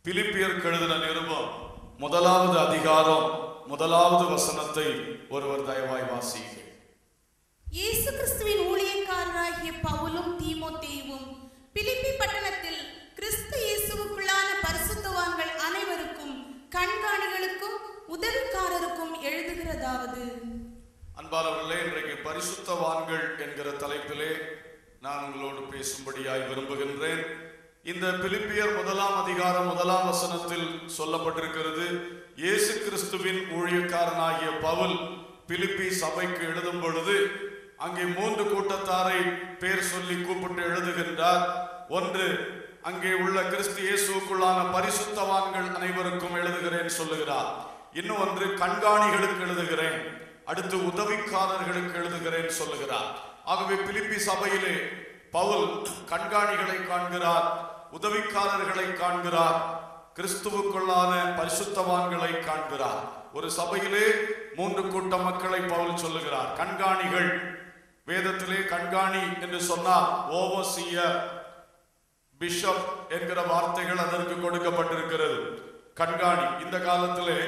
பிலிப்பியருக்கு எழுதின நிருபம் முதலாவது அதிகாரம் முதலாவது வசனத்தை ஒருவர் தயவாய் வாசியுங்கள் இயேசு கிறிஸ்துவின் ஊழியக்காரராகிய பவுலும் தீமோத்தேயுவும் பிலிப்பி பட்டணத்தில் கிறிஸ்து இயேசுவுக்குள்ளான பரிசுத்தவான்கள் அனைவருக்கும் கண்காணிகளுக்கும் உதவிக்காரருக்கும் எழுதுகிறதாவது அன்பானவர்களே இன்றைக்கு பரிசுத்தவான்கள் என்கிற தலைப்பிலே நான் உங்களோடு பேசும்படியாய் விரும்புகின்றேன் இந்த பிலிப்பியர் முதலாம் அதிகாரம் முதலாம் வசனத்தில் சொல்லப்பட்டிருக்கிறது இயேசு கிறிஸ்துவின் ஊழியக்காரனாகிய பவுல் பிலிப்பி சபைக்கு எழுதும் பொழுது அங்கே மூன்று கூட்டத்தாரை பேர் சொல்லி கூப்பிட்டு எழுதுகின்றார் ஒன்று அங்கே உள்ள கிறிஸ்து இயேசுக்குள்ளான பரிசுத்தவான்கள் அனைவருக்கும் எழுதுகிறேன் சொல்லுகிறார் இன்னும் ஒன்று கண்காணிகளுக்கு எழுதுகிறேன் அடுத்து உதவிக்காரர்களுக்கு எழுதுகிறேன் சொல்லுகிறார் ஆகவே பிலிப்பி சபையிலே பவுல் கண்காணிகளை காண்கிறார் உதவிக்காரர்களை காண்கிறார் கிறிஸ்துவுக்குள்ளான பரிசுத்தவான்களை காண்கிறார் ஒரு சபையிலே மூன்று கூட்ட மக்களை பவுல் சொல்லுகிறார் கண்காணிகள் வேதத்திலே கண்காணி என்று சொன்னால் ஓவசியர் பிஷப் என்கிற வார்த்தைகள் அதற்கு கொடுக்கப்பட்டிருக்கிறது கண்காணி இந்த காலத்திலே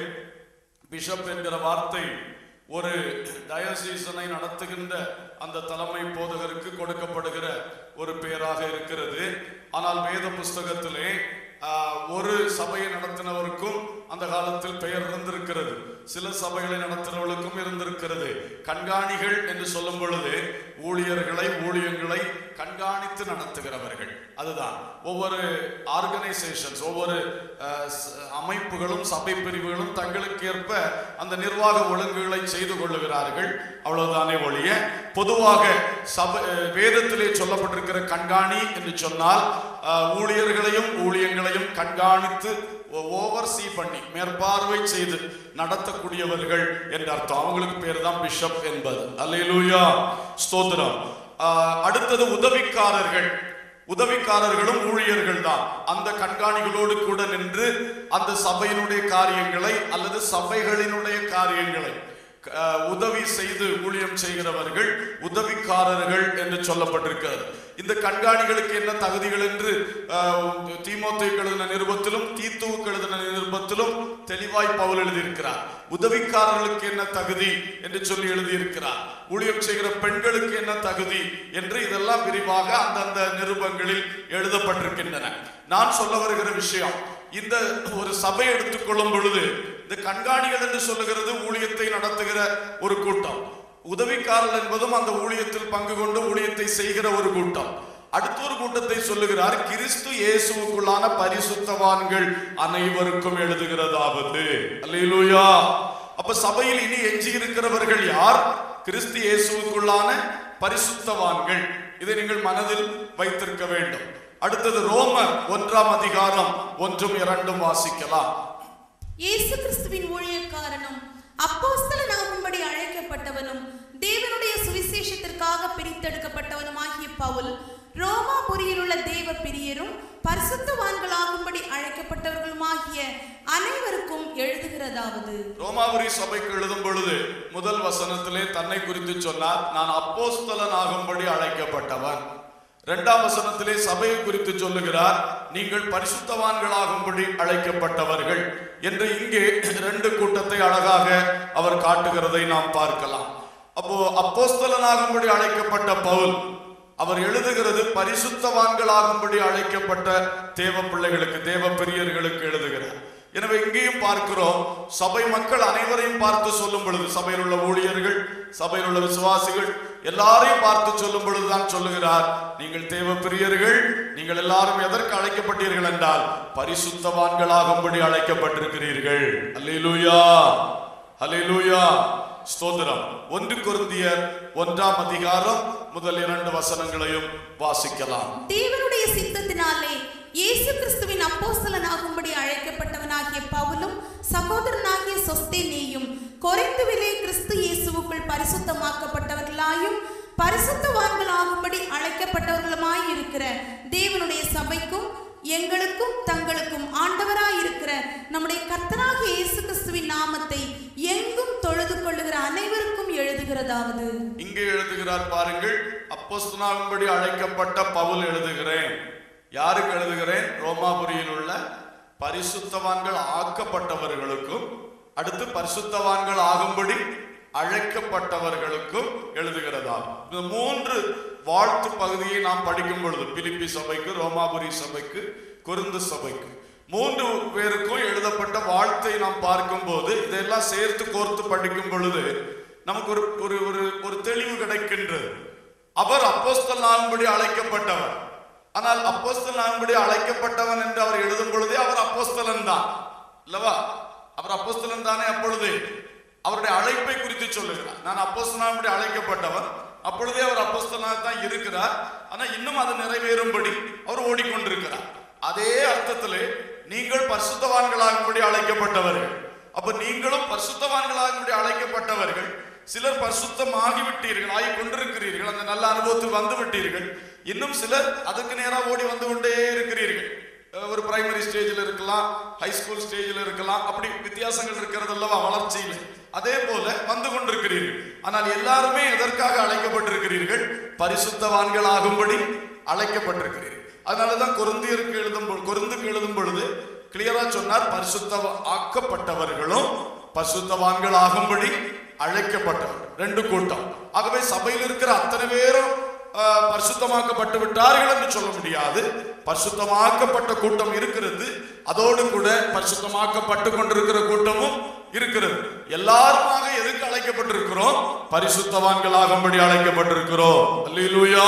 பிஷப் என்கிற வார்த்தை ஒரு டயசீசனை நடத்துகின்ற அந்த தலைமை போதகருக்கு கொடுக்கப்படுகிற ஒரு பெயராக இருக்கிறது ஆனால் வேத புஸ்தகத்திலே ஆஹ், ஒரு சபையை நடத்தினவருக்கும் அந்த காலத்தில் பெயர் இருந்திருக்கிறது சில சபைகளை நடத்துகிறவர்களுக்கும் இருந்திருக்கிறது கண்காணிகள் என்று சொல்லும் பொழுது ஊழியர்களை ஊழியங்களை கண்காணித்து நடத்துகிறவர்கள் அதுதான் ஒவ்வொரு ஆர்கனைசேஷன்ஸ் ஒவ்வொரு அஹ், ச- அமைப்புகளும் சபை பிரிவுகளும் தங்களுக்கு ஏற்ப அந்த நிர்வாக ஒழுங்குகளை செய்து கொள்ளுகிறார்கள் அவ்வளவுதானே ஒழிய பொதுவாக சபை அஹ், வேதத்திலே சொல்லப்பட்டிருக்கிற கண்காணி என்று சொன்னால் அஹ், ஊழியர்களையும் ஊழியங்களையும் கண்காணித்து ஓவர் சீ பண்ணி மேற்பார்வை செய்து நடத்தக்கூடியவர்கள் என்ற அர்த்தம் அவங்களுக்கு பேர் தான் பிஷப் என்பது அல்லேலூயா ஸ்தோத்திரம் ஆஹ், அடுத்தது உதவிக்காரர்கள் உதவிக்காரர்களும் ஊழியர்கள் தான் அந்த கண்காணிகளோடு கூட நின்று அந்த சபையினுடைய காரியங்களை அல்லது சபைகளினுடைய காரியங்களை அஹ், உதவி செய்து ஊழியம் செய்கிறவர்கள் உதவிக்காரர்கள் என்று சொல்லப்பட்டிருக்கிறது இந்த கண்காணிகளுக்கு என்ன தகுதிகள் என்று தீமோத்தேயுக்கு எழுதின நிருபத்திலும் தீத்துவுக்கு எழுதின நிருபத்திலும் தெளிவாய் பவுல் எழுதியிருக்கிறார் உதவிக்காரர்களுக்கு என்ன தகுதி என்று சொல்லி எழுதியிருக்கிறார் ஊழியம் செய்கிற பெண்களுக்கு என்ன தகுதி என்று இதெல்லாம் விரிவாக அந்தந்த நிருபங்களில் எழுதப்பட்டிருக்கின்றன நான் சொல்ல வருகிற விஷயம் இந்த ஒரு சபை எடுத்துக்கொள்ளும் பொழுது இந்த கண்காணிகள் என்று சொல்லுகிறது ஊழியத்தை நடத்துகிற ஒரு கூட்டம் உதவிக்காரர் என்பதும் அந்த ஊழியத்தில் பங்கு கொண்டு ஊழியத்தை செய்கிற ஒரு கூட்டம் அடுத்த ஒரு கூட்டத்தை சொல்லுகிறார் கிறிஸ்து இயேசுவுக்குள்ளான பரிசுத்தவான்கள் அனைவருக்கும் எழுதுகிறதாவது அல்லேலூயா அப்ப சபையில் இனி எஞ்சி இருக்கிறவர்கள் யார் கிறிஸ்து இயேசுவுக்குள்ளான பரிசுத்தவான்கள் இதை நீங்கள் மனதில் வைத்திருக்க வேண்டும் அடுத்தது ரோமர் ஒன்றாம் அதிகாரம் ஒன்றும் இரண்டும் வாசிக்கலாம் இயேசு கிறிஸ்துவின் ஊழியக்காரனும் அப்போஸ்தலனாகும்படி அழைக்கப்பட்டவனும் தேவனுடைய சுவிசேஷத்திற்காக பிரித்தெடுக்கப்பட்டவனுமாகிய பவுல் ரோமாபுரியில் உள்ள தேவ பிரியரும் பரிசுத்தவான்களாகும்படி அழைக்கப்பட்டவர்களுமாகிய அனைவருக்கும் எழுதுகிறதாவது ரோமாபுரி சபைக்கு எழுதும் பொழுது முதல் வசனத்திலே தன்னை குறித்து சொன்னார் நான் அப்போஸ்தலன் ஆகும்படி அழைக்கப்பட்டவன் இரண்டாம் வசனத்திலே சபையை குறித்து சொல்லுகிறார் நீங்கள் பரிசுத்தவான்களாகும்படி அழைக்கப்பட்டவர்கள் என்று இங்கே ரெண்டு கூட்டத்தை அழகாக அவர் காட்டுகிறதை நாம் பார்க்கலாம் அப்போ அப்போஸ்தலனாகும்படி அழைக்கப்பட்ட பவுல் அவர் எழுதுகிறது பரிசுத்தவான்களாகும்படி அழைக்கப்பட்ட தேவ பிள்ளைகளுக்கு தேவ பிரியர்களுக்கு எழுதுகிறார் எனவே இங்கேயும் பார்க்கிறோம் சபை மக்கள் அனைவரையும் பார்த்து சொல்லும் பொழுது சபையில் உள்ள ஊழியர்கள் சபையில் உள்ள விசுவாசிகள் எல்லாரையும் பார்த்து சொல்லும் பொழுதுதான் சொல்லுகிறார் நீங்கள் தேவ பிரியர்கள் நீங்கள் எல்லாரும் எதற்கு அழைக்கப்பட்டீர்கள் என்றால் பரிசுத்தவான்களாகும்படி அழைக்கப்பட்டிருக்கிறீர்கள் அல்லேலூயா அல்லேலூயா ஸ்தோத்திரம் ஒன்று கொருந்தியர் ஒன்றாம் அதிகாரம் முதல் இரண்டு வசனங்களையும் வாசிக்கலாம் தேவனுடைய சித்தத்தினாலே இயேசு கிறிஸ்துவின் அப்போஸ்தலனாகும்படி அழைக்கப்பட்டவனாகிய பவுலும் சகோதரனாகிய சொஸ்தேனேயும் கொரிந்துவிலே கிறிஸ்து இயேசுவுக்குள் பரிசுத்தமாக்கப்பட்டவர்களாயும் பரிசுத்தவான்களாகும்படி அழைக்கப்பட்டவர்களுமாய் இருக்கிற தேவனுடைய சபைக்கும் எங்களுக்கும் தங்களுக்கும் ஆண்டவராயிருக்கிற நம்முடைய கர்த்தராகிய இயேசு கிறிஸ்துவின் நாமத்தை எங்கும் தொழுது கொள்ளுகிற அனைவருக்கும் எழுதுகிறதாவது இங்கே எழுதுகிறார் பாருங்கள் அப்போஸ்தலனாகும்படி அழைக்கப்பட்ட பவுல் எழுதுகிறேன் யாருக்கு எழுதுகிறேன் ரோமாபுரியில் உள்ள பரிசுத்தவான்கள் ஆக்கப்பட்டவர்களுக்கும் அடுத்து பரிசுத்தவான்கள் ஆகும்படி அழைக்கப்பட்டவர்களுக்கும் எழுதுகிறதா இந்த மூன்று வாழ்த்து பகுதியை நாம் படிக்கும் பொழுது பிலிப்பி சபைக்கு ரோமாபுரி சபைக்கு கொருந்து சபைக்கு மூன்று பேருக்கும் எழுதப்பட்ட வாழ்த்தை நாம் பார்க்கும்போது இதெல்லாம் சேர்த்து கோர்த்து படிக்கும் பொழுது நமக்கு ஒரு ஒரு ஒரு ஒரு தெளிவு கிடைக்கின்றது அவர் அப்போஸ்தல் ஆகும்படி அழைக்கப்பட்டவர் ஆனால் அப்போஸ்தல் ஆகும்படி அழைக்கப்பட்டவன் என்று அவர் எழுதும் பொழுதே அவர் அப்போஸ்தலன் தான் இல்லவா அவர் அப்போஸ்தலன் தானே அப்பொழுது அவருடைய அழைப்பை குறித்து சொல்லுகிறார் நான் அப்போஸ்தலனாகும்படி அழைக்கப்பட்டவன் அப்பொழுதே அவர் அப்போஸ்தலனாக தான் இருக்கிறார் ஆனா இன்னும் அது நிறைவேறும்படி அவர் ஓடிக்கொண்டிருக்கிறார் அதே அர்த்தத்திலே நீங்கள் பரிசுத்தவான்களாகும்படி அழைக்கப்பட்டவர்கள் அப்ப நீங்களும் பரிசுத்தவான்களாகும்படி அழைக்கப்பட்டவர்கள் சிலர் பரிசுத்தமாகி விட்டீர்கள் ஆகி கொண்டிருக்கிறீர்கள் அந்த நல்ல அனுபவத்தில் வந்து விட்டீர்கள் இன்னும் சிலர் அதுக்கு நேரா ஓடி வந்து கொண்டே இருக்கிறீர்கள் அஹ் ஒரு பிரைமரி ஸ்டேஜில் இருக்கலாம் ஹை ஸ்கூல் ஸ்டேஜில் இருக்கலாம் அப்படி வித்தியாசங்கள் இருக்கிறது அல்லவா வளர்ச்சியில் அதே போல வந்து கொண்டிருக்கிறீர்கள் ஆனால் எல்லாருமே எதற்காக அழைக்கப்பட்டிருக்கிறீர்கள் பரிசுத்தவான்கள் ஆகும்படி அழைக்கப்பட்டிருக்கிறீர்கள் அதனாலதான் கொருந்தியருக்கு எழுதும் பொழுது கொருந்துக்கு எழுதும் பொழுது கிளியரா சொன்னார் பரிசுத்த ஆக்கப்பட்டவர்களும் பரிசுத்தவான்கள் ஆகும்படி அழைக்கப்பட்டவர் ரெண்டு கூட்டம் ஆகவே சபையில் இருக்கிற அத்தனை பேரும் ஆஹ், பரிசுத்தமாக்கப்பட்டு விட்டார்கள் என்று சொல்ல முடியாது பரிசுத்தமாக்கப்பட்ட கூட்டம் இருக்கிறது அதோடு கூட பரிசுத்தமாக்கப்பட்டு கொண்டிருக்கிற கூட்டமும் இருக்கிறது எல்லாருமாக எதுக்கு அழைக்கப்பட்டிருக்கிறோம் பரிசுத்தவான்களாகும்படி அழைக்கப்பட்டிருக்கிறோம் அல்லேலூயா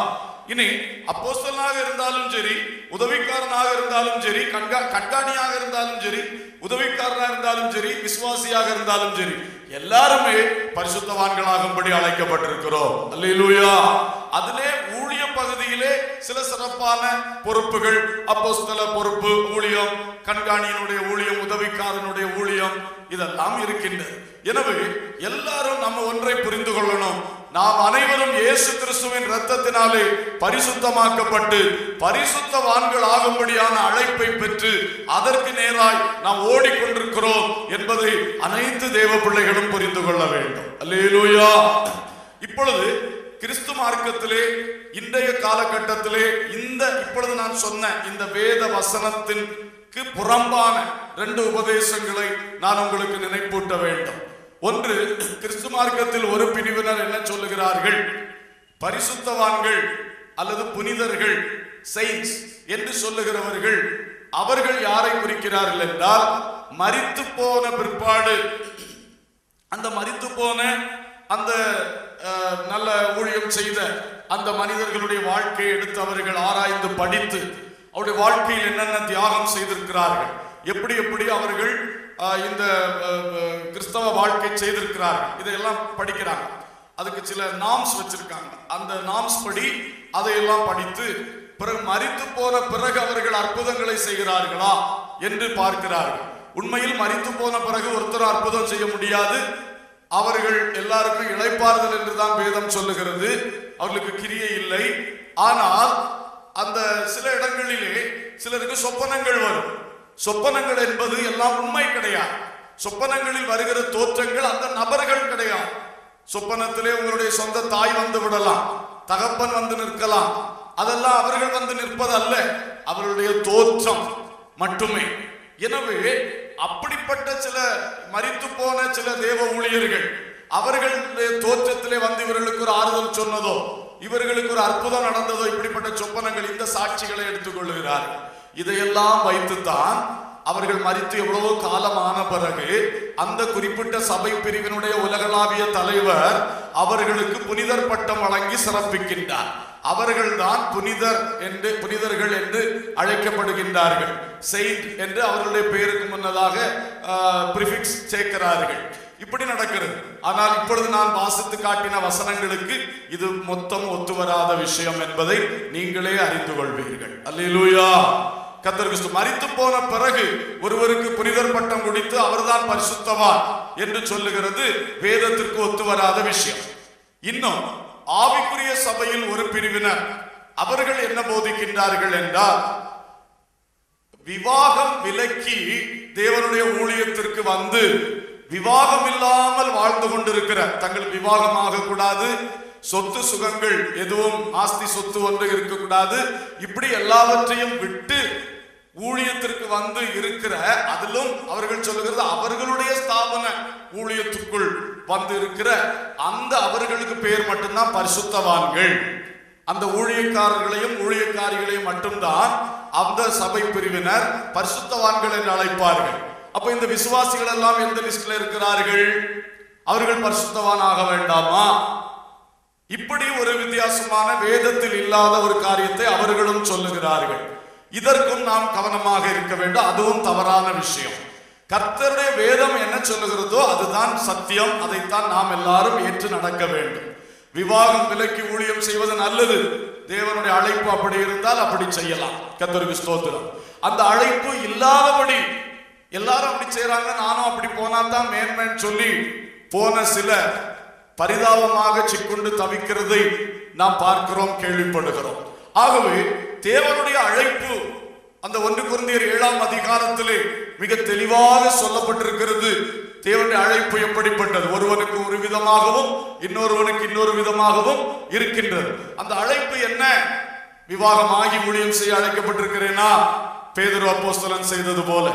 இனி அப்போஸ்தலனாக இருந்தாலும் சரி உதவிக்காரனாக இருந்தாலும் சரி கண்கா கண்காணியாக இருந்தாலும் சரி உதவிக்காரனாக இருந்தாலும் சரி விசுவாசியாக இருந்தாலும் சரி எல்லாருமே பரிசுத்தவான்களாகும்படி அழைக்கப்பட்டிருக்கிறோம் அல்லேலூயா அதிலே ஊழிய பகுதியிலே சில சிறப்பான பொறுப்புகள் அப்போஸ்தல பொறுப்பு ஊழியம் கண்காணியினுடைய ஊழியம் உதவிக்காரனுடைய ஊழியம் இதெல்லாம் இருக்கின்றது எனவே எல்லாரும் நம்ம ஒன்றை புரிந்து கொள்ளணும் நாம் அனைவரும் இயேசு கிறிஸ்துவின் இரத்தத்தினாலே பரிசுத்தமாக்கப்பட்டு பரிசுத்தவான்கள் ஆகும்படியான அழைப்பை பெற்று அதற்கு நேராய் நாம் ஓடிக்கொண்டிருக்கிறோம் என்பதை அனைத்து தேவ பிள்ளைகளும் புரிந்து கொள்ள வேண்டும் அல்லேலூயா இப்பொழுது கிறிஸ்து மார்க்கத்திலே இன்றைய காலகட்டத்திலே இந்த இப்பொழுது நான் சொன்ன இந்த வேத வசனத்திற்கு புறம்பான ரெண்டு உபதேசங்களை நான் உங்களுக்கு நினைப்பூட்ட வேண்டும் ஒன்று கிறிஸ்து மார்க்கத்தில் ஒரு பிரிவினர் என்ன சொல்லுகிறார்கள் பரிசுத்தவான்கள் அல்லது புனிதர்கள் செயின்ஸ் என்று சொல்லுகிறவர்கள் அவர்கள் யாரை குறிக்கிறார்கள் என்றால் மரித்து போன பிற்பாடு அந்த மரித்து போன அந்த அஹ், நல்ல ஊழியம் செய்த அந்த மனிதர்களுடைய வாழ்க்கையை எடுத்து அவர்கள் ஆராய்ந்து படித்து அவருடைய வாழ்க்கையில் என்னென்ன தியாகம் செய்திருக்கிறார்கள் எப்படி எப்படி அவர்கள் அஹ், இந்த அஹ், அஹ், கிறிஸ்தவ வாழ்க்கை செய்திருக்கிறார்கள் இதையெல்லாம் படிக்கிறாங்க அதுக்கு சில நாம்ஸ் வச்சிருக்காங்க அந்த நாம்ஸ் படி அதையெல்லாம் படித்து பிறகு மரித்து போன பிறகு அவர்கள் அற்புதங்களை செய்கிறார்களா என்று பார்க்கிறார்கள் உண்மையில் மரித்து போன பிறகு ஒருத்தர் அற்புதம் செய்ய முடியாது அவர்கள் எல்லாருக்கும் இளைப்பாறுதல் என்றுதான் வேதம் சொல்லுகிறது அவர்களுக்கு கிரியை இல்லை ஆனால் அந்த சில இடங்களிலே சிலருக்கு சொப்பனங்கள் வரும் சொப்பனங்கள் என்பது எல்லாம் உண்மை கிடையாது சொப்பனங்களில் வருகிற தோற்றங்கள் அந்த நபர்கள் கிடையாது சொப்பனத்திலே உங்களுடைய சொந்த தாய் வந்து விடலாம் தகப்பன் வந்து நிற்கலாம் அதெல்லாம் அவர்கள் வந்து நிற்பதல்ல அவர்களுடைய தோற்றம் மட்டுமே எனவே அப்படிப்பட்ட சில மரித்து போன சில தேவ ஊழியர்கள் அவர்கள் தோற்றத்திலே வந்து இவர்களுக்கு ஒரு ஆறுதல் சொன்னதோ இவர்களுக்கு ஒரு அற்புதம் நடந்ததோ இப்படிப்பட்ட சொப்பனங்கள் இந்த சாட்சிகளை எடுத்துக்கொள்கிறார்கள் இதையெல்லாம் வைத்துத்தான் அவர்கள் மரித்து எவ்வளவோ காலமான பிறகு அந்த குறிப்பிட்ட சபை பிரிவினுடைய உலகளாவிய தலைவர் அவர்களுக்கு புனிதர் பட்டம் வழங்கி சிறப்பிக்கின்றார் அவர்கள்தான் புனிதர் என்று புனிதர்கள் என்று அழைக்கப்படுகின்றார்கள் செயின்ட் என்று அவர்களுடைய பெயருக்கு முன்னதாக பிரிஃபிக்ஸ் சேர்க்கிறார்கள் இப்படி நடக்கிறது ஆனால் இப்பொழுது நான் வாசித்து காட்டின வசனங்களுக்கு இது மொத்தம் ஒத்து வராத விஷயம் என்பதை நீங்களே அறிந்து கொள்வீர்கள் அல்லேலூயா கத்தர் கிறிஸ்து மரித்து போன பிறகு ஒருவருக்கு புனிதர் பட்டம் குடித்து அவர்தான் பரிசுத்தவான் என்று சொல்லுகிறது வேதத்திற்கு ஒத்து வராத விஷயம் இன்னும் ஆவிக்குரிய சபையில் ஒரு பிரிவினர் அவர்கள் என்ன போதிக்கின்றார்கள் என்றால் விவாகம் விலக்கி தேவனுடைய ஊழியத்திற்கு வந்து விவாகம் இல்லாமல் வாழ்ந்து கொண்டிருக்கிற தங்கள் விவாகமாக கூடாது சொத்து சுகங்கள் எதுவும் ஆஸ்தி சொத்து ஒன்று இருக்கக்கூடாது இப்படி எல்லாவற்றையும் விட்டு ஊழியத்திற்கு வந்து இருக்கிற அதிலும் அவர்கள் சொல்லுகிறது அவர்களுடைய ஸ்தாபன ஊழியத்துக்குள் வந்து இருக்கிற அந்த அவர்களுக்கு பேர் மட்டும்தான் பரிசுத்தவான்கள் அந்த ஊழியக்காரர்களையும் ஊழியக்காரிகளையும் மட்டும்தான் அந்த சபை பிரிவினர் பரிசுத்தவான்கள் என்று அழைப்பார்கள் அப்ப இந்த விசுவாசிகள் எல்லாம் எந்த லிஸ்ட்ல இருக்கிறார்கள் அவர்கள் பரிசுத்தவான் ஆக வேண்டாமா இப்படி ஒரு வித்தியாசமான வேதத்தில் இல்லாத ஒரு காரியத்தை அவர்களும் சொல்லுகிறார்கள் இதற்கும் நாம் கவனமாக இருக்க வேண்டும் அதுவும் தவறான விஷயம் கர்த்தருடைய வேதம் என்ன சொல்லுகிறதோ அதுதான் சத்தியம் அதைத்தான் நாம் எல்லாரும் ஏற்று நடக்க வேண்டும் விவாகம் விலக்கி ஊழியம் செய்வது நல்லது தேவனுடைய அழைப்பு அப்படி இருந்தால் அப்படி செய்யலாம் கர்த்தருக்கு ஸ்தோத்திரம் அந்த அழைப்பு இல்லாதபடி எல்லாரும் அப்படி செய்றாங்க நானும் அப்படி போனா தான் மேன்மேன் சொல்லி போன சில பரிதாபமாக சிக்குண்டு தவிக்கிறதை நாம் பார்க்கிறோம் கேள்விப்படுகிறோம் ஆகவே தேவனுடைய அழைப்பு அந்த ஒன்று குருந்தியர் ஏழாம் அதிகாரத்திலே மிக தெளிவாக சொல்லப்பட்டிருக்கிறது தேவனுடைய அழைப்பு எப்படிப்பட்டது ஒருவனுக்கு ஒரு விதமாகவும் இன்னொருவனுக்கு இன்னொரு விதமாகவும் இருக்கின்றது அந்த அழைப்பு என்ன விவாகமாகி ஊழியம் செய்ய அழைக்கப்பட்டிருக்கிறேனா பேதுரு அப்போஸ்தலன் செய்தது போல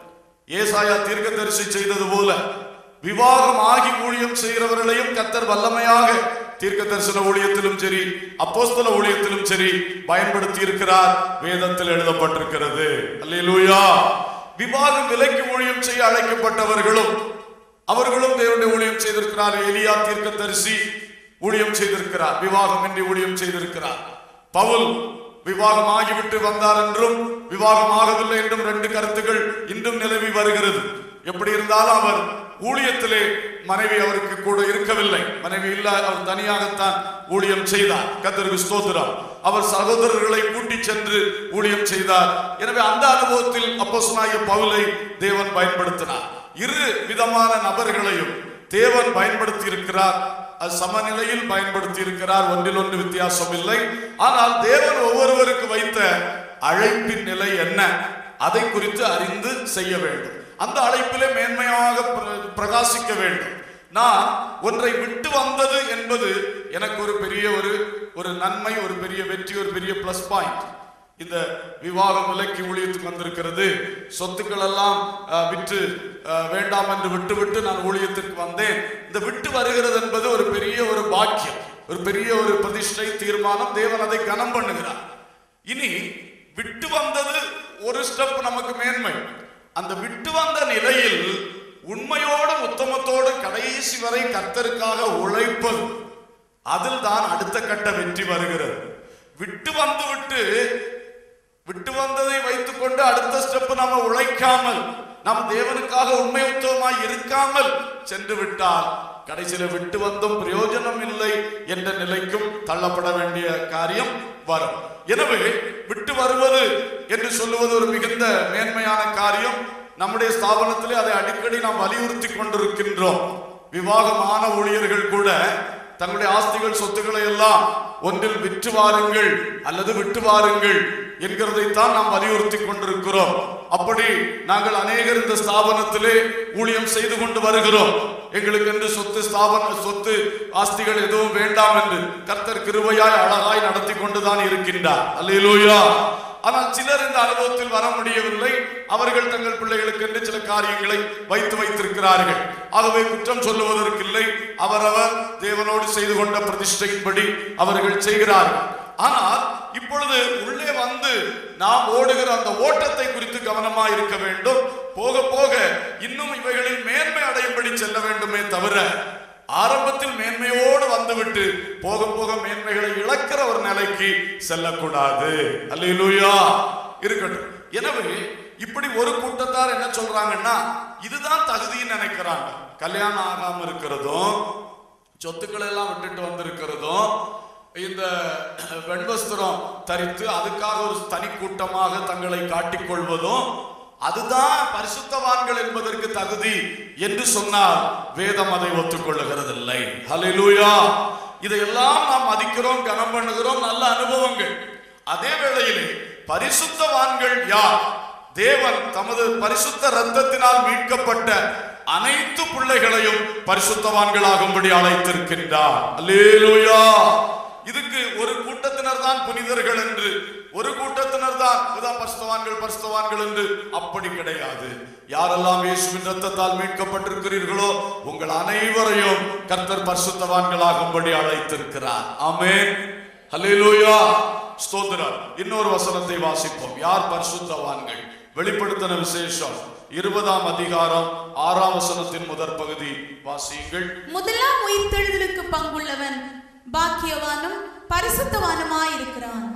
ஏசாயா தீர்க்கதரிசி செய்தது போல விவாகம் ஆகி ஊழியம் செய்கிறவர்களையும் கத்தர் வல்லமையாக தீர்க்க தரிசன ஊழியத்திலும் சரி அப்போஸ்தல ஊழியத்திலும் சரி பயன்படுத்தி இருக்கிறார் வேதத்தில் எழுதப்பட்டிருக்கிறது அல்லேலூயா விவாகம் விலைக்கு ஊழியம் செய்ய அழைக்கப்பட்டவர்களும் அவர்களும் தேவனுடைய ஊழியம் செய்திருக்கிறார் எலியா தீர்க்க தரிசி ஊழியம் செய்திருக்கிறார் விவாகம் இன்றி ஊழியம் செய்திருக்கிறார் பவுல் விவாகம் ஆகிவிட்டு வந்தார் என்றும் விவாகம் ஆகவில்லை என்றும் ரெண்டு கருத்துக்கள் இன்றும் நிலவி வருகிறது எப்படி இருந்தாலும் அவர் ஊழியத்திலே மனைவி அவருக்கு கூட இருக்கவில்லை மனைவி இல்ல அவர் தனியாகத்தான் ஊழியம் செய்தார் கத்தருக்கு ஸ்தோத்திரம் அவர் சகோதரர்களை கூட்டிச் சென்று ஊழியம் செய்தார் எனவே அந்த அனுபவத்தில் அப்போஸ்தலனாகிய பவுலை தேவன் பயன்படுத்தினார் இரு விதமான நபர்களையும் தேவன் பயன்படுத்தி இருக்கிறார் அது சமநிலையில் பயன்படுத்தி இருக்கிறார் ஒன்றில் ஒன்று வித்தியாசம் இல்லை ஆனால் தேவன் ஒவ்வொருவருக்கு வைத்த அழைப்பின் நிலை என்ன அதை குறித்து அறிந்து செய்ய வேண்டும் அந்த அழைப்பிலே மேன்மையாக பிர- பிரகாசிக்க வேண்டும் நான் ஒன்றை விட்டு வந்தது என்பது எனக்கு ஒரு பெரிய ஒரு ஒரு நன்மை ஒரு பெரிய வெற்றி ஒரு பெரிய பிளஸ் பாயிண்ட் இந்த விவாகம் விலக்கி ஊழியத்துக்கு வந்திருக்கிறது சொத்துக்கள் எல்லாம் அஹ், விற்று அஹ், வேண்டாம் என்று விட்டு விட்டு நான் ஊழியத்திற்கு வந்தேன் இந்த விட்டு வருகிறது என்பது ஒரு பெரிய ஒரு பாக்கியம் ஒரு பெரிய ஒரு பிரதிஷ்டை தீர்மானம் தேவன் அதை கனம் பண்ணுகிறார் இனி விட்டு வந்தது ஒரு ஸ்டெப் நமக்கு மேன்மை அந்த விட்டு வந்த நிலையில் உண்மையோடு உத்தமத்தோடு கடைசி வரை கர்த்தருக்காக உழைப்பது அதில் தான் அடுத்த கட்ட வெற்றி வருகிறது விட்டு வந்து விட்டு விட்டு வந்ததை வைத்துக்கொண்டு அடுத்த ஸ்டெப் நாம உழைக்காமல் நாம் தேவனுக்காக உண்மை உத்தவமாய் இருக்காமல் சென்று விட்டால் கடைசியில விட்டு வந்தும் பிரயோஜனம் இல்லை என்ற நிலைக்கும் தள்ளப்பட வேண்டிய காரியம் வரும் எனவே விட்டு வருவது என்று சொல்லுவது ஒரு மிகுந்த மேன்மையான காரியம் நம்முடைய ஸ்தாபனத்திலே அதை அடிக்கடி நாம் வலியுறுத்தி கொண்டிருக்கின்றோம் விவாகமான ஊழியர்கள் கூட தங்களுடைய ஆஸ்திகள் சொத்துக்களை எல்லாம் ஒன்றில் விற்று வாருங்கள் அல்லது விட்டு வாருங்கள் என்கிறதைத்தான் நாம் வலியுறுத்தி கொண்டிருக்கிறோம் அப்படி நாங்கள் அநேகர் இந்த ஸ்தாபனத்திலே ஊழியம் செய்து கொண்டு வருகிறோம் எங்களுக்கு என்று சொத்து ஸ்தாபன சொத்து ஆஸ்திகள் எதுவும் வேண்டாம் என்று கர்த்தர் கிருபையாய் அழகாய் நடத்தி கொண்டுதான் இருக்கின்றார் அல்லேலூயா ஆனால் சிலர் இந்த அனுபவத்தில் வர முடியவில்லை அவர்கள் தங்கள் பிள்ளைகளுக்கு என்று சில காரியங்களை வைத்து வைத்திருக்கிறார்கள் ஆகவே குற்றம் சொல்லுவதற்கில்லை அவரவர் தேவனோடு செய்து கொண்ட பிரதிஷ்டையின்படி அவர்கள் செய்கிறார்கள் ஆனால் இப்பொழுது உள்ளே வந்து நாம் ஓடுகிற அந்த ஓட்டத்தை குறித்து கவனமா இருக்க வேண்டும் போக போக இன்னும் இவைகளில் மேன்மை அடையும்படி செல்ல வேண்டுமே தவிர ஆரம்பத்தில் மேன்மையோடு வந்துவிட்டு போக போக மேன்மைகளை இழக்கிற ஒரு நிலைக்கு செல்லக்கூடாது அல்லேலூயா இருக்கட்டும் எனவே இப்படி ஒரு கூட்டத்தார் என்ன சொல்றாங்கன்னா இதுதான் தகுதின்னு நினைக்கிறாங்க கல்யாணம் ஆகாம இருக்கிறதும் சொத்துக்களை எல்லாம் விட்டுட்டு வந்திருக்கிறதும் இந்த வெண்வஸ்திரம் தரித்து அதுக்காக ஒரு தனி கூட்டமாக தங்களை காட்டிக்கொள்வதும் அதுதான் பரிசுத்தவான்கள் என்பதற்கு தகுதி என்று சொன்னால் வேதம் அதை ஒத்துக்கொள்ளுகிறதில்லை ஹalleluya இதையெல்லாம் நாம் மதிக்கிறோம் கனம் பண்ணுகிறோம் நல்ல அனுபவங்கள் அதே வேளையிலே பரிசுத்தவான்கள் யார் தேவன் தமது பரிசுத்த ரத்தத்தினால் மீட்கப்பட்ட அனைத்து பிள்ளைகளையும் பரிசுத்தவான்களாகும்படி அழைத்திருக்கின்றார் அல்லேலூயா இதுக்கு ஒரு கூட்டத்தினர் தான் புனிதர்கள் என்று ஒரு கூட்டத்தினர் தான் இதுதான் பரிசுத்தவான்கள் பரிசுத்தவான்கள் என்று அப்படி கிடையாது யாரெல்லாம் இயேசுவின் ரத்தத்தால் மீட்கப்பட்டிருக்கிறீர்களோ உங்கள் அனைவரையும் கர்த்தர் பரிசுத்தவான்களாகும்படி அழைத்திருக்கிறார் ஆமென் ஹalleluya ஸ்தோத்திரம் இன்னொரு வசனத்தை வாசிப்போம் யார் பரிசுத்தவான்கள் வெளிப்படுத்தின விசேஷம் இருபதாம் அதிகாரம் ஆறாம் வசனத்தின் முதற் பகுதி வாசியுங்கள் முதலாம் உயிர்த்தெழுதலுக்கு பங்குள்ளவன் பாக்கியவானும் பரிசுத்தவானுமாயிருக்கிறான்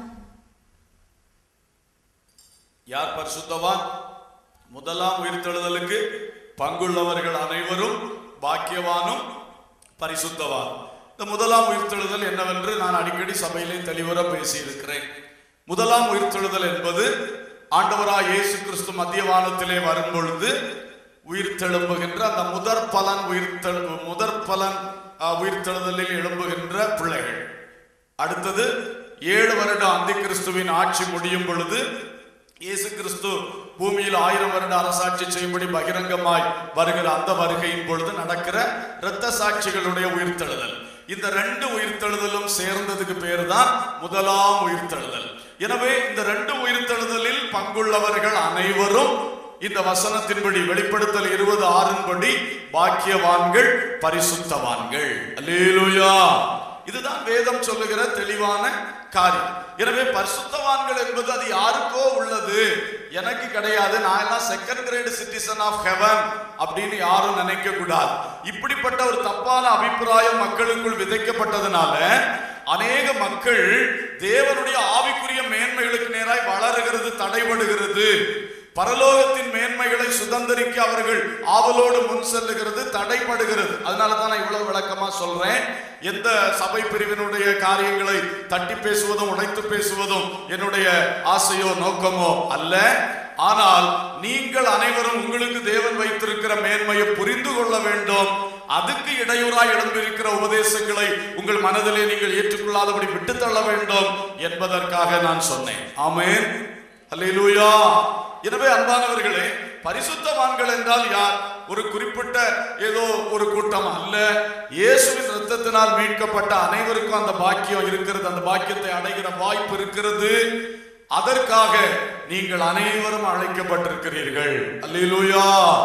யார் பரிசுத்தவான் முதலாம் உயிர்த்தெழுதலுக்கு பங்குள்ளவர்கள் அனைவரும் பாக்கியவானும் பரிசுத்தவான் இந்த முதலாம் உயிர்த்தெழுதல் என்னவென்று நான் அடிக்கடி சபையிலே தெளிவர பேசியிருக்கிறேன் முதலாம் உயிர்த்தெழுதல் என்பது ஆண்டவராய் இயேசு கிறிஸ்து மத்திய வானத்திலே வரும் பொழுது உயிர்த்தெழும்புகின்ற அந்த முதற் பலன் உயிர்த்தெழு முதற் பலன் அஹ், உயிர்த்தெழுதலில் எழும்புகின்ற பிள்ளைகள் அடுத்தது ஏழு வருடம் அந்தி கிறிஸ்துவின் ஆட்சி முடியும் பொழுது இயேசு கிறிஸ்து பூமியில் ஆயிரம் வருட அரசாட்சி செய்யும்படி பகிரங்கமாய் வருகிற அந்த வருகையின் பொழுது நடக்கிற இரத்த சாட்சிகளுடைய உயிர்த்தெழுதல் இந்த ரெண்டு உயிர்த்தெழுதலும் சேர்ந்ததுக்கு பேர் தான் முதலாம் உயிர்த்தெழுதல் எனவே இந்த ரெண்டு உயிர்த்தெழுதலில் பங்குள்ளவர்கள் அனைவரும் இந்த வசனத்தின்படி வெளிப்படுத்தல் இருபது ஆறின்படி பாக்கியவான்கள் பரிசுத்தவான்கள் அல்லேலூயா இதுதான் வேதம் சொல்லுகிற தெளிவான காரியம் எனவே பரிசுத்தவான்கள் என்பது அது யாருக்கோ உள்ளது எனக்கு கிடையாது நான் எல்லாம் second grade citizen of heaven அப்படின்னு யாரும் நினைக்க கூடாது இப்படிப்பட்ட ஒரு தப்பான அபிப்பிராயம் மக்களுக்குள் விதைக்கப்பட்டதுனால அநேக மக்கள் தேவனுடைய ஆவிக்குரிய மேன்மைகளுக்கு நேராய் வளருகிறது தடைபடுகிறது பரலோகத்தின் மேன்மைகளை சுதந்திரிக்க அவர்கள் ஆவலோடு முன் செல்லுகிறது தடைபடுகிறது அதனால தான் நான் இவ்வளவு விளக்கமா சொல்றேன் எந்த சபை பிரிவினுடைய காரியங்களை தட்டி பேசுவதும் உடைத்து பேசுவதும் என்னுடைய ஆசையோ நோக்கமோ அல்ல ஆனால் நீங்கள் அனைவரும் உங்களுக்கு தேவன் வைத்திருக்கிற மேன்மையை புரிந்து கொள்ள வேண்டும் அதுக்கு இடையூறாய் எழும்பியிருக்கிற உபதேசங்களை உங்கள் மனதிலே நீங்கள் ஏற்றுக்கொள்ளாதபடி விட்டு தள்ள வேண்டும் என்பதற்காக நான் சொன்னேன் ஆமென் அல்லேலூயா எனவே அன்பானவர்களே பரிசுத்தவான்கள் என்றால் யார் ஒரு குறிப்பிட்ட ஏதோ ஒரு கூட்டம் அல்ல இயேசுவின் ரத்தத்தினால் மீட்கப்பட்ட அனைவருக்கும் அந்த பாக்கியம் இருக்கிறது அந்த பாக்கியத்தை அடைகிற வாய்ப்பு இருக்கிறது அதற்காக நீங்கள் அனைவரும் அழைக்கப்பட்டிருக்கிறீர்கள் அல்லேலூயா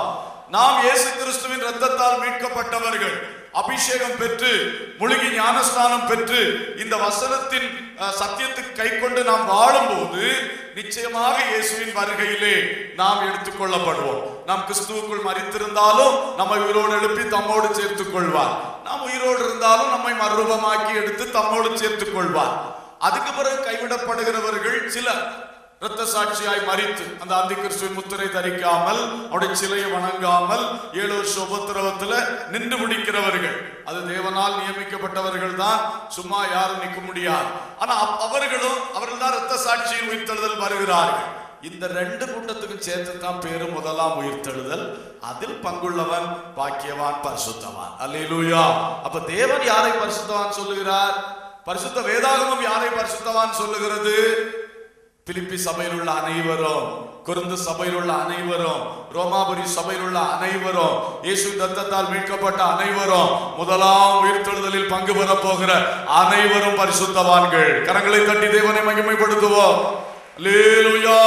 நாம் இயேசு கிறிஸ்துவின் ரத்தத்தால் மீட்கப்பட்டவர்கள் அபிஷேகம் பெற்று முழுகி ஞானஸ்நானம் பெற்று இந்த வசனத்தின் அஹ், சத்தியத்துக்கு கை கொண்டு நாம் வாழும்போது நிச்சயமாக இயேசுவின் வருகையிலே நாம் எடுத்துக்கொள்ளப்படுவோம் நாம் கிறிஸ்துவுக்குள் மறித்திருந்தாலும் நம்மை உயிரோடு எழுப்பி தம்மோடு சேர்த்துக் கொள்வார் நாம் உயிரோடு இருந்தாலும் நம்மை மறுரூபமாக்கி எடுத்து தம்மோடு சேர்த்துக் கொள்வார் அதுக்கு பிறகு கைவிடப்படுகிறவர்கள் சிலர் இரத்த சாட்சியாய் மறித்து அந்த அந்தி கிறிஸ்துவின் முத்திரை தரிக்காமல் அவருடைய சிலையை வணங்காமல் ஏழு வருஷ உபத்திரவத்துல நின்று பிடிக்கிறவர்கள் அது தேவனால் நியமிக்கப்பட்டவர்கள் தான் சும்மா யாரும் நிற்க முடியாது ஆனா அவ- அவர்களும் அவர்கள் தான் இரத்த சாட்சியின் உயிர்த்தெழுதல் வருகிறார்கள் இந்த ரெண்டு கூட்டத்துக்கும் சேர்த்து தான் பேரு முதலாம் உயிர்த்தெழுதல் அதில் பங்குள்ளவன் பாக்கியவான் பரிசுத்தவான் அல்லேலூயா அப்ப தேவன் யாரை பரிசுத்தவான் சொல்லுகிறார் பரிசுத்த வேதாகமம் யாரை பரிசுத்தவான் சொல்லுகிறது பிலிப்பி சபையில் உள்ள அனைவரும் குருந்து சபையில் உள்ள அனைவரும் ரோமாபுரி சபையில் உள்ள அனைவரும் இயேசு தத்தத்தால் மீட்கப்பட்ட அனைவரும் முதலாம் உயிர்த்தெழுதலில் பங்கு பெற போகிற அனைவரும் பரிசுத்தவான்கள் கரங்களை தட்டி தேவனை மகிமைப்படுத்துவோம் அல்லேலூயா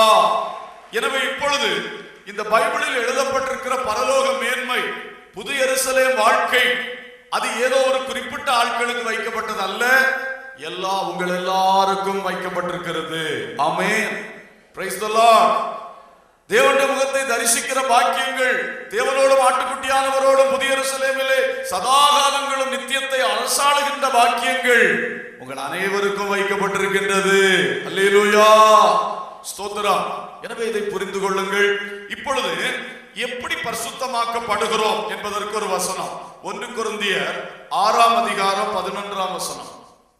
எனவே இப்பொழுது இந்த பைபிளில் எழுதப்பட்டிருக்கிற பரலோக மேன்மை புது எருசலேம் வாழ்க்கை அது ஏதோ ஒரு குறிப்பிட்ட ஆட்களுக்கு வைக்கப்பட்டது அல்ல எல்லா உங்கள் எல்லாருக்கும் வைக்கப்பட்டிருக்கிறது ஆமென் பிரைஸ் தி லார்ட் தேவனுடைய முகத்தை தரிசிக்கிற பாக்கியங்கள் தேவனோடும் ஆட்டுக்குட்டியானவரோடும் புதிய எருசலேமிலே சதாகாலங்களும் நித்தியத்தை அரசாளுகின்ற பாக்கியங்கள் உங்கள் அனைவருக்கும் வைக்கப்பட்டிருக்கின்றது அல்லேலூயா ஸ்தோத்திரம் எனவே இதை புரிந்து கொள்ளுங்கள் இப்பொழுது எப்படி பரிசுத்தமாக்கப்படுகிறோம் என்பதற்கு ஒரு வசனம் ஒன்று குருந்தியர் ஆறாம் அதிகாரம் பதினொன்றாம் வசனம்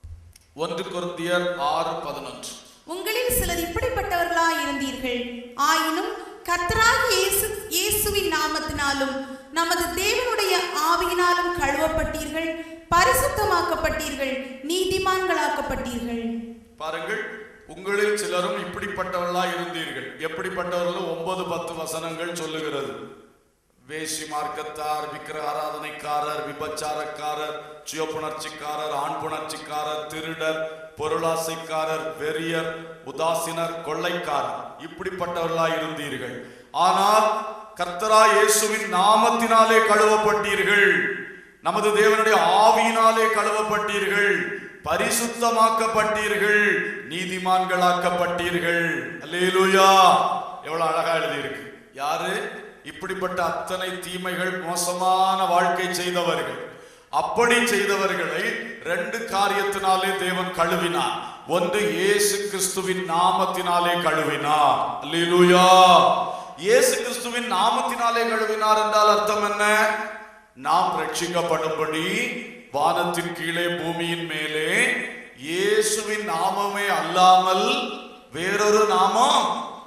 ஒன்று குருந்தியர் ஆறு பதினொன்று உங்களில் சிலர் இப்படிப்பட்டவர்களாய் இருந்தீர்கள் ஆயினும் கர்த்தராக இயேசு இயேசுவின் நாமத்தினாலும் நமது தேவனுடைய ஆவியினாலும் கழுவப்பட்டீர்கள் பரிசுத்தமாக்கப்பட்டீர்கள் நீதிமான்களாக்கப்பட்டீர்கள் பாருங்கள் உங்களில் சிலரும் இப்படிப்பட்டவர்களா இருந்தீர்கள் எப்படிப்பட்டவர்கள் ஒன்பது பத்து வசனங்கள் சொல்லுகிறது வேசி மார்க்கத்தார் விக்கிர ஆராதனைக்காரர் விபச்சாரக்காரர் சுயப்புணர்ச்சிக்காரர் ஆண் புணர்ச்சிக்காரர் திருடர் பொருளாசைக்காரர் வெறியர் உதாசீனர் கொள்ளைக்காரர் இப்படிப்பட்டவர்களாய் இருந்தீர்கள் ஆனால் கர்த்தரா இயேசுவின் நாமத்தினாலே கழுவப்பட்டீர்கள் நமது தேவனுடைய ஆவியினாலே கழுவப்பட்டீர்கள் பரிசுத்தமாக்கப்பட்டீர்கள் நீதிமான்களாக்கப்பட்டீர்கள் அல்லேலூயா எவ்வளவு அழகா எழுதி இருக்கு யாரு இப்படிப்பட்ட அத்தனை தீமைகள் மோசமான வாழ்க்கை செய்தவர்கள் அப்படி செய்தவர்களை ரெண்டு காரியத்தினாலே தேவன் கழுவினார் ஒன்று இயேசு கிறிஸ்துவின் நாமத்தினாலே கழுவினார் அல்லேலூயா இயேசு கிறிஸ்துவின் நாமத்தினாலே கழுவினார் என்றால் அர்த்தம் என்ன நாம் ரட்சிக்கப்படும்படி வானத்தின் கீழே பூமியின் மேலே இயேசுவின் நாமமே அல்லாமல் வேறொரு நாமம்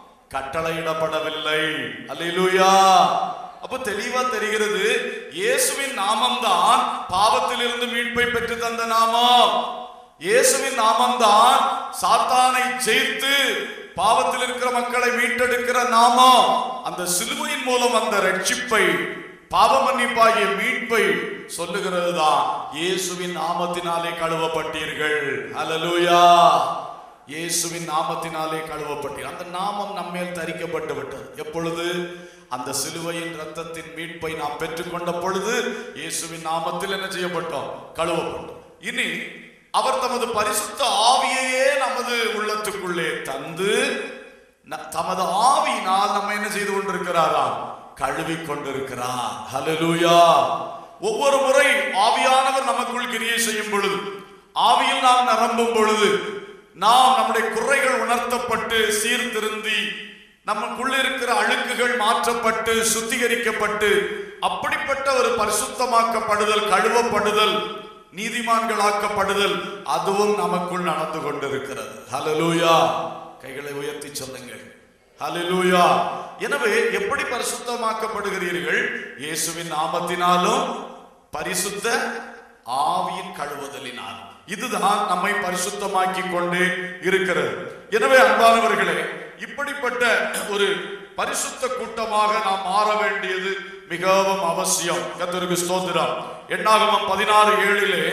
கட்டளையிடப்படவில்லை அல்லேலூயா அப்ப தெளிவா தெரிகிறது இயேசுவின் நாமம்தான் பாவத்திலிருந்து மீட்பை பெற்று தந்த நாமம் இயேசுவின் நாமம்தான் சாத்தானை ஜெயித்து பாவத்தில் இருக்கிற மக்களை மீட்டெடுக்கிற நாமம் அந்த சிலுவையின் மூலம் அந்த ரட்சிப்பை பாவ மன்னிப்பாகிய மீட்பை சொல்லுகிறது தான் இயேசுவின் நாமத்தினாலே கழுவப்பட்டீர்கள் அல்லேலூயா இயேசுவின் நாமத்தினாலே கழுவப்பட்டீர் அந்த நாமம் நம்மேல் தரிக்கப்பட்டு விட்டது எப்பொழுது அந்த சிலுவையின் ரத்தத்தின் மீட்பை நாம் பெற்றுக்கொண்ட பொழுது இயேசுவின் நாமத்தில் என்ன செய்யப்பட்டோம் கழுவப்பட்டோம் இனி அவர் தமது பரிசுத்த ஆவியையே நமது உள்ளத்துக்குள்ளே தந்து ந- தமது ஆவியினால் நம்ம என்ன செய்து கொண்டிருக்கிறாராம் கழுவி கொண்டிருக்கிறார் ஹalleluya ஒவ்வொரு முறை ஆவியானவர் நமக்குள் கிரியை செய்யும் பொழுது ஆவியில் நாம் நிரம்பும் பொழுது நாம் நம்முடைய குறைகள் உணர்த்தப்பட்டு சீர்திருந்தி நமக்குள்ள இருக்கிற அழுக்குகள் மாற்றப்பட்டு சுத்திகரிக்கப்பட்டு அப்படிப்பட்ட ஒரு பரிசுத்தமாக்கப்படுதல் கழுவப்படுதல் நீதிமான்களாக்கப்படுதல் அதுவும் நமக்குள் நடந்து கொண்டிருக்கிறது ஹalleluya கைகளை உயர்த்தி சொல்லுங்கள் ஹalleluya எனவே எப்படி பரிசுத்தமாக்கப்படுகிறீர்கள் இயேசுவின் நாமத்தினாலும் பரிசுத்த ஆவியின் கழுவுதலினாலும் இதுதான் நம்மை பரிசுத்தமாக்கி கொண்டே இருக்கிறது எனவே அன்பானவர்களே இப்படிப்பட்ட ஒரு பரிசுத்த கூட்டமாக நாம் மாற வேண்டியது மிகவும் அவசியம் கர்த்தருக்கு ஸ்தோத்திரம் எண்ணாகமம் பதினாறு ஏழிலே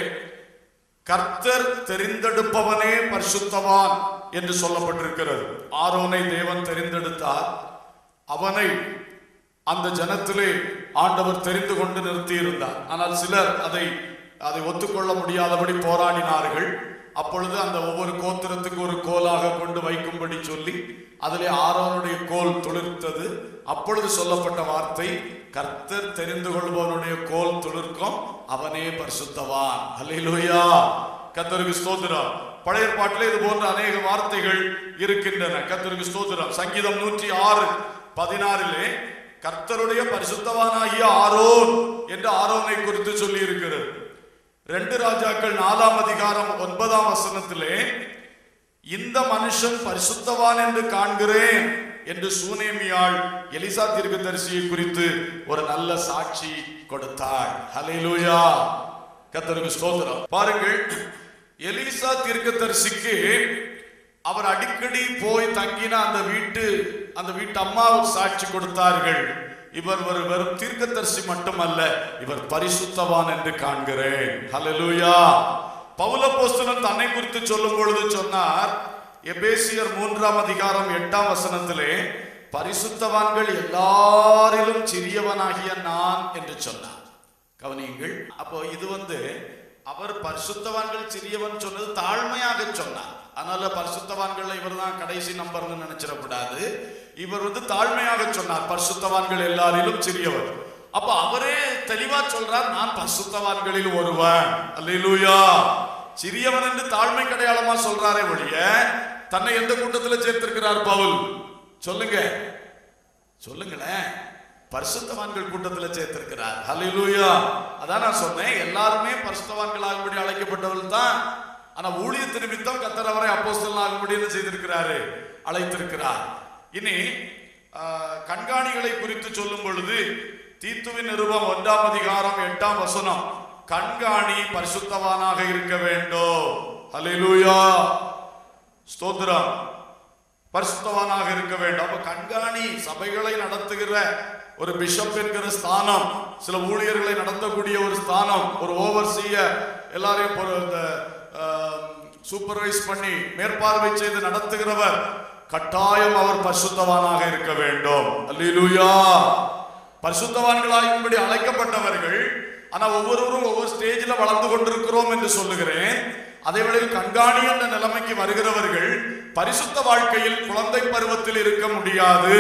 கர்த்தர் தெரிந்தெடுப்பவனே பரிசுத்தவான் என்று சொல்லப்பட்டிருக்கிறது ஆரோனை தேவன் தெரிந்தெடுத்தார் அவனை அந்த ஜனத்திலே ஆண்டவர் தெரிந்து கொண்டு நிறுத்தியிருந்தார் ஆனால் சிலர் அதை அதை ஒத்துக்கொள்ள முடியாதபடி போராடினார்கள் அப்பொழுது அந்த ஒவ்வொரு கோத்திரத்துக்கு ஒரு கோலாக கொண்டு வைக்கும்படி சொல்லி அதிலே ஆரோனுடைய கோல் துளிர்த்தது அப்பொழுது சொல்லப்பட்ட வார்த்தை கர்த்தர் தெரிந்து கொள்பவனுடைய கோல் துளிர்க்கும் அவனே பரிசுத்தவான் அல்லேலூயா கர்த்தருக்கு ஸ்தோத்திரம் பழைய ஏற்பாட்டிலே இது போன்ற அநேக வார்த்தைகள் இருக்கின்றன கர்த்தருக்கு ஸ்தோத்திரம் சங்கீதம் நூற்றி ஆறு பதினாறிலே கர்த்தருடைய பரிசுத்தவானாகிய ஆரோன் என்று ஆரோனை குறித்து சொல்லி இருக்கிறது ரெண்டு ராஜாக்கள் நாலாம் அதிகாரம் ஒன்பதாம் வசனத்திலே இந்த மனுஷன் பரிசுத்தவான் என்று காண்கிறேன் என்று சூனேமியாள் எலிசா தீர்க்கதரிசியை குறித்து ஒரு நல்ல சாட்சி கொடுத்தாள் ஹalleluya கர்த்தருக்கு ஸ்தோத்திரம் பாருங்கள் எலிசா தீர்க்கதரிசிக்கு அவர் அடிக்கடி போய் தங்கின அந்த வீட்டு அந்த வீட்டு அம்மாவுக்கு சாட்சி கொடுத்தார்கள் இவர் ஒரு வெறும் தீர்க்கதரிசி மட்டுமல்ல இவர் பரிசுத்தவான் என்று காண்கிறேன் ஹalleluya பவுலப்போஸ்தலன் தன்னை குறித்து சொல்லும் பொழுது சொன்னார் எபேசியர் மூன்றாம் அதிகாரம் எட்டாம் வசனத்திலே பரிசுத்தவான்கள் எல்லாரிலும் சிறியவனாகிய நான் என்று சொன்னார் கவனியுங்கள் அப்போ இது வந்து அவர் பரிசுத்தவான்கள் சிறியவன் சொன்னது தாழ்மையாக சொன்னார் அதனால பரிசுத்தவான்கள் இவர் தான் கடைசி நம்பர்னு நினைச்சிடக்கூடாது இவர் வந்து தாழ்மையாக சொன்னார் பரிசுத்தவான்கள் எல்லாரிலும் சிறியவர் அப்ப அவரே தெளிவா சொல்றார் நான் பரிசுத்தவான்களில் ஒருவன் அல்லேலூயா சிறியவன் என்று தாழ்மை அடையாளமா சொல்றாரே ஒழிய தன்னை எந்த கூட்டத்தில் சேர்த்திருக்கிறார் பவுல் சொல்லுங்க சொல்லுங்களேன் பரிசுத்தவான்கள் கூட்டத்தில் சேர்த்திருக்கிறார் ஹalleluya அதான் நான் சொன்னேன் எல்லாருமே பரிசுத்தவான்களாகும்படி அழைக்கப்பட்டவர்கள் தான் ஆனா ஊழியத்து நிமித்தம் கத்தர் அவரை அப்போஸ்தலன் ஆகும்படி என்ன செய்திருக்கிறாரு அழைத்திருக்கிறார் இனி ஆஹ், கண்காணிகளை குறித்து சொல்லும் பொழுது தீத்துவின் நிருபம் ஒன்றாம் அதிகாரம் எட்டாம் வசனம் கண்காணி பரிசுத்தவானாக இருக்க வேண்டும் ஹalleluya ஸ்தோத்திரம் பரிசுத்தவானாக இருக்க வேண்டும் அப்ப கண்காணி சபைகளை நடத்துகிற ஒரு பிஷப் என்கிற ஸ்தானம் சில ஊழியர்களை நடத்தக்கூடிய ஒரு ஸ்தானம் ஒரு ஓவர்சீய எல்லாரையும் ஒரு இந்த சூப்பர்வைஸ் பண்ணி மேற்பார்வை செய்து நடத்துகிறவர் கட்டாயம் அவர் பரிசுத்தவானாக இருக்க வேண்டும் அல்லேலூயா பரிசுத்தவான்களாகும்படி அழைக்கப்பட்டவர்கள் ஆனா ஒவ்வொருவரும் ஒவ்வொரு ஸ்டேஜில் வளர்ந்து கொண்டிருக்கிறோம் என்று சொல்லுகிறேன் அதே வேளையில் கண்காணி என்ற நிலைமைக்கு வருகிறவர்கள் பரிசுத்த வாழ்க்கையில் குழந்தை பருவத்தில் இருக்க முடியாது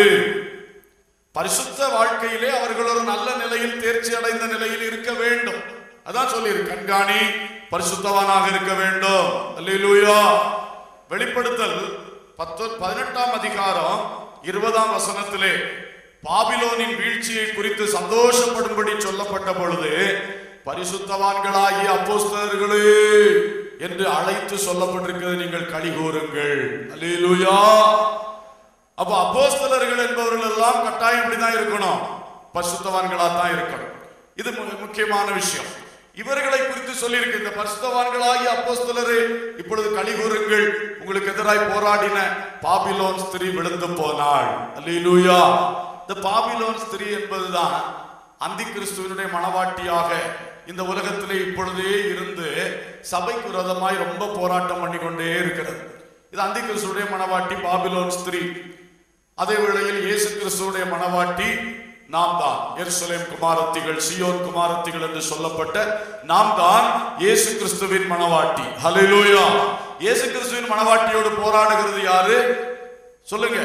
பரிசுத்த வாழ்க்கையிலே அவர்கள் ஒரு நல்ல நிலையில் தேர்ச்சி அடைந்த நிலையில் இருக்க வேண்டும் அதான் சொல்லியிருக்கு கண்காணி பரிசுத்தவானாக இருக்க வேண்டும் அல்லேலூயா வெளிப்படுத்தல் பத்து பதினெட்டாம் அதிகாரம் இருபதாம் வசனத்திலே பாபிலோனின் வீழ்ச்சியை குறித்து சந்தோஷப்படும்படி சொல்லப்பட்ட பொழுது பரிசுத்தவான்களாகிய அப்போஸ்தலர்களே என்று அழைத்து சொல்லப்பட்டிருக்கிறது நீங்கள் களி கூறுங்கள் அல்லேலூயா அப்போ அப்போஸ்தலர்கள் என்பவர்கள் எல்லாம் கட்டாயம் இப்படிதான் இருக்கணும் பரிசுத்தவான்களா தான் இருக்கணும் இது மு- முக்கியமான விஷயம் இவர்களை குறித்து சொல்லியிருக்கு இந்த பரிசுத்தவான்களாகிய அப்போஸ்தலரே இப்பொழுது களி கூறுங்கள் உங்களுக்கு எதிராய் போராடின பாபிலோன் ஸ்திரீ விழுந்து போனாள் அல்லேலூயா இந்த பாபிலோன் ஸ்திரீ என்பதுதான் அந்தி கிறிஸ்துவனுடைய மனவாட்டியாக இந்த உலகத்திலே இப்பொழுதே இருந்து சபைக்கு விரோதமாய் ரொம்ப போராட்டம் பண்ணி கொண்டே இருக்கிறது இது அந்தி கிறிஸ்துடைய மனவாட்டி பாபிலோன் ஸ்திரீ அதே வேளையில் இயேசு கிறிஸ்துவுடைய மனவாட்டி நாம் தான் எருசலேம் குமாரத்திகள் சியோன் குமாரத்திகள் என்று சொல்லப்பட்ட நாம் தான் இயேசு கிறிஸ்துவின் மனவாட்டி ஹalleluya இயேசு கிறிஸ்துவின் மனவாட்டியோடு போராடுகிறது யாரு சொல்லுங்க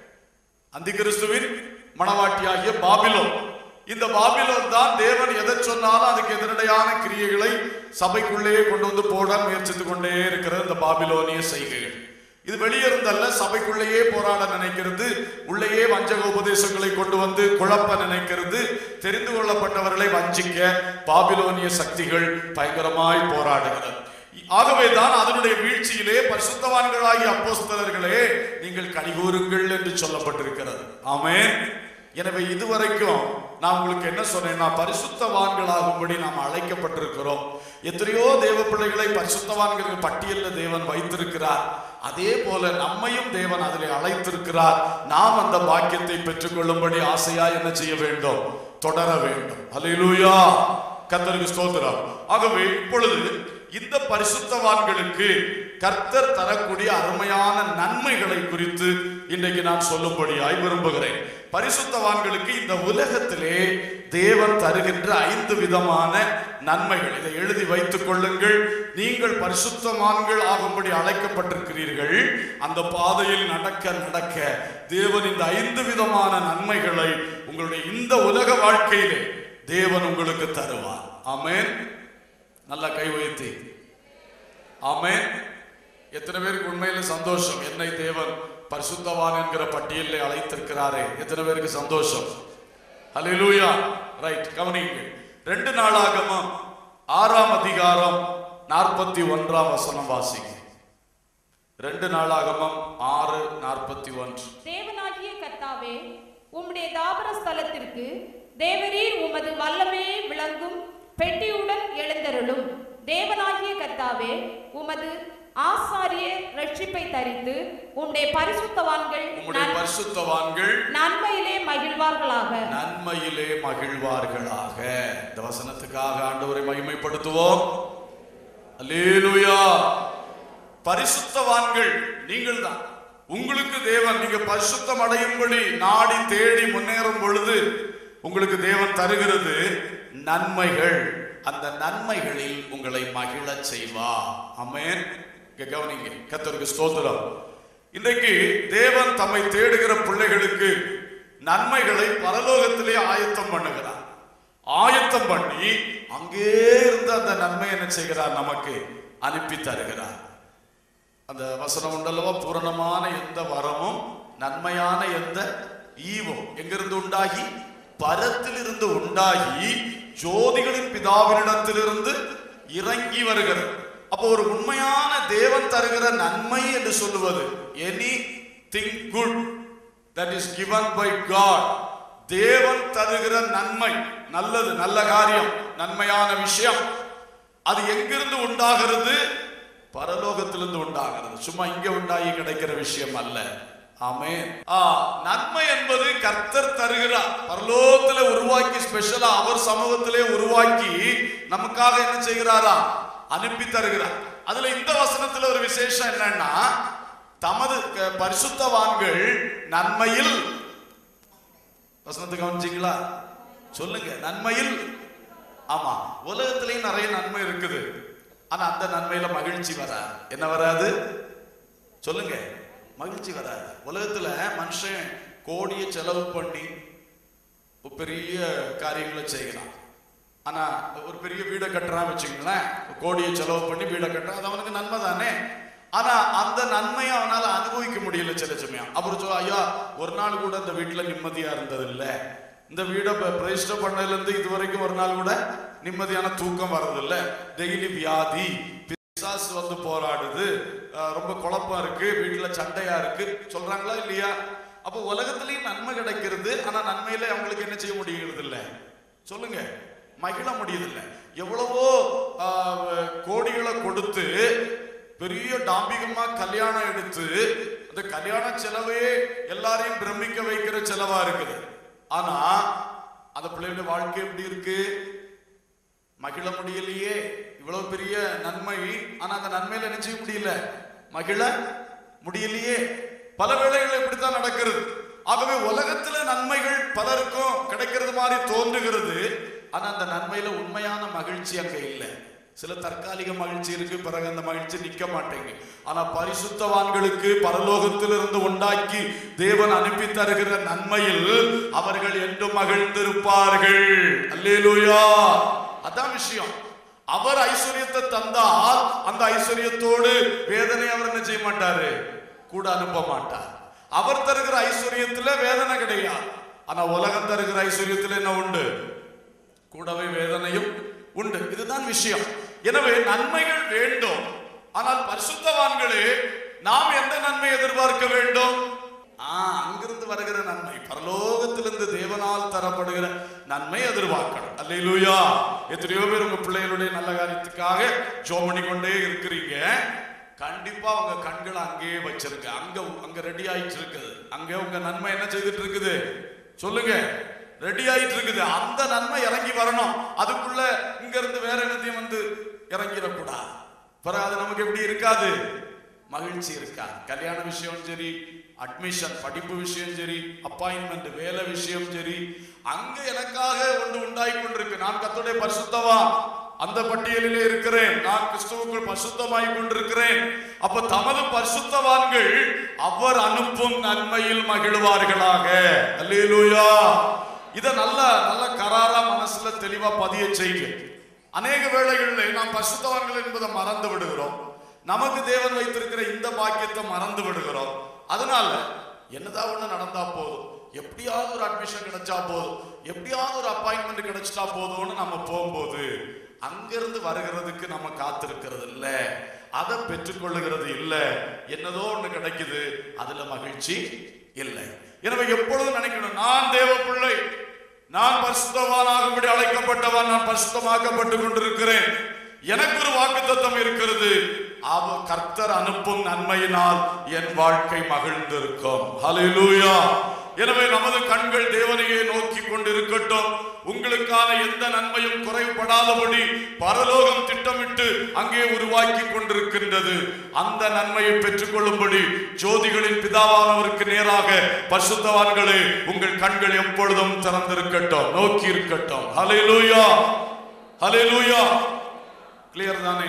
அந்தி கிறிஸ்துவின் மனவாட்டியாகிய பாபிலோன் இந்த பாபிலோன் தான் தேவன் எதை சொன்னாலும் அதுக்கு எதிரடையான கிரியைகளை சபைக்குள்ளேயே கொண்டு வந்து போட முயற்சித்துக் கொண்டே இருக்கிற இந்த பாபிலோனிய செய்கைகள் இது வெளியிருந்தல்ல சபைக்குள்ளேயே போராட நினைக்கிறது உள்ளேயே வஞ்சக உபதேசங்களை கொண்டு வந்து குழப்ப நினைக்கிறது தெரிந்து கொள்ளப்பட்டவர்களை வஞ்சிக்க பாபிலோனிய சக்திகள் பயங்கரமாய் போராடுகிறது ஆகவேதான் அதனுடைய வீழ்ச்சியிலே பரிசுத்தவான்களாகிய அப்போஸ்தலர்களே நீங்கள் கனிகூறுங்கள் என்று சொல்லப்பட்டிருக்கிறது ஆமென் எனவே இதுவரைக்கும் நான் உங்களுக்கு என்ன சொன்னேன்னா பரிசுத்தவான்களாகும்படி நாம் அழைக்கப்பட்டிருக்கிறோம் எத்தனையோ தேவ பிள்ளைகளை பரிசுத்தவான்கள் பட்டியலில் தேவன் வைத்திருக்கிறார் அதே போல நம்மையும் தேவன் அதிலே அழைத்திருக்கிறார் நாம் அந்த பாக்கியத்தை பெற்றுக்கொள்ளும்படி ஆசையா என்ன செய்ய வேண்டும் தொடர வேண்டும் அல்லேலூயா கர்த்தருக்கு ஸ்தோத்திரம் ஆகவே இப்பொழுது இந்த பரிசுத்தவான்களுக்கு கர்த்தர் தரக்கூடிய அருமையான நன்மைகளை குறித்து இன்றைக்கு நான் சொல்லும்படியாய் விரும்புகிறேன் பரிசுத்தவான்களுக்கு இந்த உலகத்திலே தேவன் தருகின்ற ஐந்து விதமான நன்மைகள் இதை எழுதி வைத்துக் கொள்ளுங்கள் நீங்கள் பரிசுத்தவான்கள் ஆகும்படி அழைக்கப்பட்டிருக்கிறீர்கள் அந்த பாதையில் நடக்க நடக்க தேவன் இந்த ஐந்து விதமான நன்மைகளை உங்களுடைய இந்த உலக வாழ்க்கையிலே தேவன் உங்களுக்கு தருவார் ஆமென் நல்லா கை வைத்து ஆமென் எத்தனை பேருக்கு உண்மையில சந்தோஷம் என்னை தேவன் பரிசுத்தவான் என்கிற பட்டியலில் அழைத்திருக்கிறாரே எத்தனை பேருக்கு சந்தோஷம் ஹalleluya ரைட் கவனிங்க ரெண்டு நாளாகமம் ஆறாம் அதிகாரம் நாற்பத்தி ஒன்றாம் வசனம் வாசிங்க ரெண்டு நாளாகமம் ஆறு நாற்பத்தி ஒன்று தேவனாகிய கர்த்தாவே உம்முடைய தாபர ஸ்தலத்திற்கு தேவரீர் உமது வல்லமே விளங்கும் பெட்டியுடன் எழுந்தருளும் தேவனாகிய கர்த்தாவே உமது ஆசாரிய ரட்சிப்பை தரித்து உம்முடைய பரிசுத்தவான்கள் உம்முடைய நன்- பரிசுத்தவான்கள் நன்மையிலே மகிழ்வார்களாக நன்மையிலே மகிழ்வார்களாக இந்த வசனத்துக்காக ஆண்டவரை மகிமைப்படுத்துவோம் அல்லேலூயா பரிசுத்தவான்கள் நீங்கள் தான் உங்களுக்கு தேவன் நீங்க பரிசுத்தம் அடையும்படி நாடி தேடி முன்னேறும் பொழுது உங்களுக்கு தேவன் தருகிறது நன்மைகள் அந்த நன்மைகளில் உங்களை மகிழச் செய்வா அமேன் இங்க கவனிங்க கர்த்தருக்கு ஸ்தோத்திரம் இன்றைக்கு தேவன் தம்மை தேடுகிற பிள்ளைகளுக்கு நன்மைகளை பரலோகத்திலே ஆயத்தம் பண்ணுகிறார் ஆயத்தம் பண்ணி அங்கே இருந்து அந்த நன்மை என்ன செய்கிறார் நமக்கு அனுப்பி தருகிறார் அந்த வசனம் உண்டல்லவா பூரணமான எந்த வரமும் நன்மையான எந்த ஈவும் எங்கிருந்து உண்டாகி பரத்திலிருந்து உண்டாகி ஜோதிகளின் பிதாவினிடத்திலிருந்து இறங்கி வருகிறது அப்போ ஒரு உண்மையான தேவன் தருகிற நன்மை என்று சொல்லுவது anything good that is given by God தேவன் தருகிற நன்மை நல்லது நல்ல காரியம் நன்மையான விஷயம் அது எங்கிருந்து உண்டாகிறது பரலோகத்திலிருந்து உண்டாகிறது சும்மா இங்க உண்டாகி கிடைக்கிற விஷயம் அல்ல ஆமென் ஆ நன்மை என்பது கர்த்தர் தருகிறார் பரலோகத்துல உருவாக்கி ஸ்பெஷலா அவர் சமூகத்திலே உருவாக்கி நமக்காக என்ன செய்கிறாரா அனுப்பி தருகிறார் அதுல இந்த வசனத்துல ஒரு விசேஷம் என்னன்னா தமது க- பரிசுத்தவான்கள் நன்மையில் வசனத்தை கவனிச்சீங்களா சொல்லுங்க நன்மையில் ஆமா உலகத்திலேயும் நிறைய நன்மை இருக்குது ஆனா அந்த நன்மையில மகிழ்ச்சி வராது என்ன வராது சொல்லுங்க மகிழ்ச்சி வராது உலகத்துல மனுஷன் கோடியை செலவு பண்ணி ஒரு பெரிய காரியங்களை செய்யலாம் ஆனா ஒரு பெரிய வீடை கட்டுறான் வச்சுங்களேன் கோடியை செலவு பண்ணி வீடை கட்டுறான் அது அவனுக்கு நன்மை தானே ஆனா அந்த நன்மையை அவனால அனுபவிக்க முடியல சில சமயம் அப்புறம் சொல் ஐயா ஒரு நாள் கூட இந்த வீட்டுல நிம்மதியா இருந்தது இல்ல இந்த வீடை பிரதிஷ்டை பண்ணதுல இருந்து இது வரைக்கும் ஒரு நாள் கூட நிம்மதியான தூக்கம் வர்றதில்ல டெய்லி வியாதி பிசாசு வந்து போராடுது அஹ் ரொம்ப குழப்பம் இருக்கு வீட்டுல சண்டையா இருக்கு சொல்றாங்களா இல்லையா அப்போ உலகத்திலயும் நன்மை கிடைக்கிறது ஆனா நன்மையில அவங்களுக்கு என்ன செய்ய முடிகிறது இல்ல சொல்லுங்க மகிழ முடியதில்லை எவ்வளவோ ஆஹ், கோடிகளை கொடுத்து பெரிய டாம்பிகமா கல்யாணம் எடுத்து அந்த கல்யாண செலவே எல்லாரையும் பிரமிக்க வைக்கிற செலவா இருக்குது ஆனா அந்த பிள்ளையோட வாழ்க்கை எப்படி இருக்கு மகிழ முடியலையே இவ்வளவு பெரிய நன்மை ஆனா அந்த நன்மையில என்ன செய்ய முடியல மகிழ முடியலையே பல வேளைகள் இப்படித்தான் நடக்கிறது ஆகவே உலகத்துல நன்மைகள் பலருக்கும் கிடைக்கிறது மாதிரி தோன்றுகிறது ஆனா அந்த நன்மையில உண்மையான மகிழ்ச்சி அங்க இல்லை சில தற்காலிக மகிழ்ச்சி இருக்கு பிறகு அந்த மகிழ்ச்சி நிக்க மாட்டேங்க ஆனா பரிசுத்தவான்களுக்கு பரலோகத்திலிருந்து உண்டாக்கி தேவன் அனுப்பி தருகிற நன்மையில் அவர்கள் என்றும் மகிழ்ந்திருப்பார்கள் அல்லேலூயா அதான் விஷயம் அவர் ஐஸ்வர்யத்தை தந்தால் அந்த ஐஸ்வர்யத்தோடு வேதனை அவர் என்ன செய்ய மாட்டாரு கூட அனுப்ப மாட்டார் அவர் தருகிற ஐஸ்வர்யத்துல வேதனை கிடையாது ஆனா உலகம் தருகிற ஐஸ்வர்யத்துல என்ன உண்டு கூடவே வேதனையும் உண்டு இதுதான் விஷயம் எனவே நன்மைகள் வேண்டும் ஆனால் பரிசுத்தவான்களே நாம் எந்த நன்மை எதிர்பார்க்க வேண்டும் ஆ அங்கிருந்து வருகிற நன்மை பரலோகத்திலிருந்து தேவனால் தரப்படுகிற நன்மை எதிர்பார்க்கணும் அல்லேலூயா எத்தனையோ பேர் உங்க பிள்ளைகளுடைய நல்ல காரியத்துக்காக ஜோம் பண்ணி கொண்டே இருக்கிறீங்க கண்டிப்பா உங்க கண்களை அங்கேயே வச்சிருக்க அங்க அங்க ரெடி ஆயிட்டு இருக்குது அங்க உங்க நன்மை என்ன செய்துட்டு இருக்குது சொல்லுங்க ரெடி ஆயிட்டு இருக்குது அந்த நன்மை இறங்கி வரணும் அதுக்குள்ள இங்க இருந்து வேற என்னத்தையும் வந்து இறங்கிடக்கூடாது பிறகு அது நமக்கு எப்படி இருக்காது மகிழ்ச்சி இருக்காது கல்யாண விஷயம் சரி அட்மிஷன் படிப்பு விஷயம் சரி அப்பாயின்மெண்ட் வேலை விஷயம் சரி அங்க எனக்காக ஒன்று உண்டாய் கொண்டிருக்கு நான் கத்தோடைய பரிசுத்தவா அந்த பட்டியலிலே இருக்கிறேன் நான் கிறிஸ்துவுக்குள் பரிசுத்தமாய் கொண்டிருக்கிறேன் அப்ப தமது பரிசுத்தவான்கள் அவர் அனுப்பும் நன்மையில் மகிழ்வார்களாக அல்லேலூயா இத நல்ல நல்ல கராரா மனசுல தெளிவா பதிய செய்யுங்க அநேக வேளைகளில் நாம் பரிசுத்தவான்கள் என்பதை மறந்து விடுகிறோம் நமக்கு தேவன் வைத்திருக்கிற இந்த பாக்கியத்தை மறந்து விடுகிறோம் அதனால என்னதான் ஒண்ணு நடந்தா போதும் எப்படியாவது ஒரு அட்மிஷன் கிடைச்சா போதும் எப்படியாவது ஒரு அப்பாயின்மெண்ட் கிடைச்சிட்டா போதும்னு நம்ம போகும்போது அங்கிருந்து வருகிறதுக்கு நம்ம காத்திருக்கிறது இல்ல அதை பெற்றுக்கொள்ளுகிறது இல்ல என்னதோ ஒண்ணு கிடைக்குது அதுல மகிழ்ச்சி இல்லை எனவே எப்பொழுதும் நினைக்கணும் நான் தேவ பிள்ளை நான் பரிசுத்தவானாகும்படி அழைக்கப்பட்டவன் நான் பரிசுத்தமாக்கப்பட்டு கொண்டிருக்கிறேன் எனக்கு ஒரு வாக்குத்தத்தம் இருக்கிறது அவ கர்த்தர் அனுப்பும் நன்மையினால் என் வாழ்க்கை மகிழ்ந்திருக்கும் ஹalleluya எனவே நமது கண்கள் தேவனையே நோக்கி கொண்டிருக்கட்டும் உங்களுக்கான எந்த நன்மையும் குறைபடாதபடி பரலோகம் திட்டமிட்டு அங்கே உருவாக்கி கொண்டிருக்கின்றது அந்த நன்மையை பெற்றுக்கொள்ளும்படி ஜோதிகளின் பிதாவானவருக்கு நேராக பரிசுத்தவான்களே உங்கள் கண்கள் எப்பொழுதும் திறந்திருக்கட்டும் நோக்கி இருக்கட்டும் ஹalleluya ஹalleluya கிளியர் தானே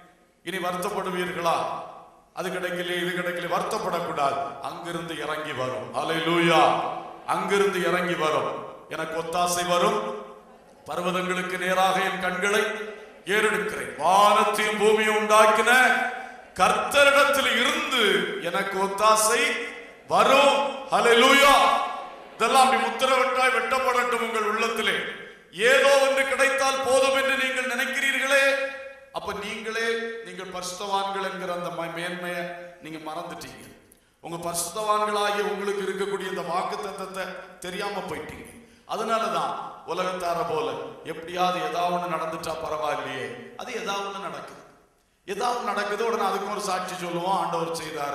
இனி வருத்தப்படுவீர்களா அது கிடைக்கல இது கிடைக்கல வருத்தப்படக்கூடாது அங்கிருந்து இறங்கி வரும் ஹalleluya அங்கிருந்து இறங்கி வரும் எனக்கு ஒத்தாசை வரும் பர்வதங்களுக்கு நேராக என் கண்களை ஏறெடுக்கிறேன் வானத்தையும் பூமியும் உண்டாக்கின கர்த்தரிடத்தில் இருந்து எனக்கு ஒத்தாசை வரும் ஹalleluya இதெல்லாம் அப்படி முத்திரவட்டாய் வெட்டப்படட்டும் உங்கள் உள்ளத்திலே ஏதோ ஒன்று கிடைத்தால் போதும் என்று நீங்கள் நினைக்கிறீர்களே அப்ப நீங்களே நீங்கள் பரிசுத்தவான்கள் என்கிற அந்த ம- மேன்மையை நீங்க மறந்துட்டீங்க உங்க பரிசுத்தவான்களாகிய உங்களுக்கு இருக்கக்கூடிய இந்த வாக்கு தத்தத்தை தெரியாம போயிட்டீங்க அதனாலதான் உலகத்தார போல எப்படியாவது ஏதாவது ஒண்ணு நடந்துட்டா பரவாயில்லையே அது ஏதாவது ஒண்ணு நடக்குது ஏதாவது நடக்குது உடனே அதுக்கும் ஒரு சாட்சி சொல்லுவோம் ஆண்டவர் செய்தாரு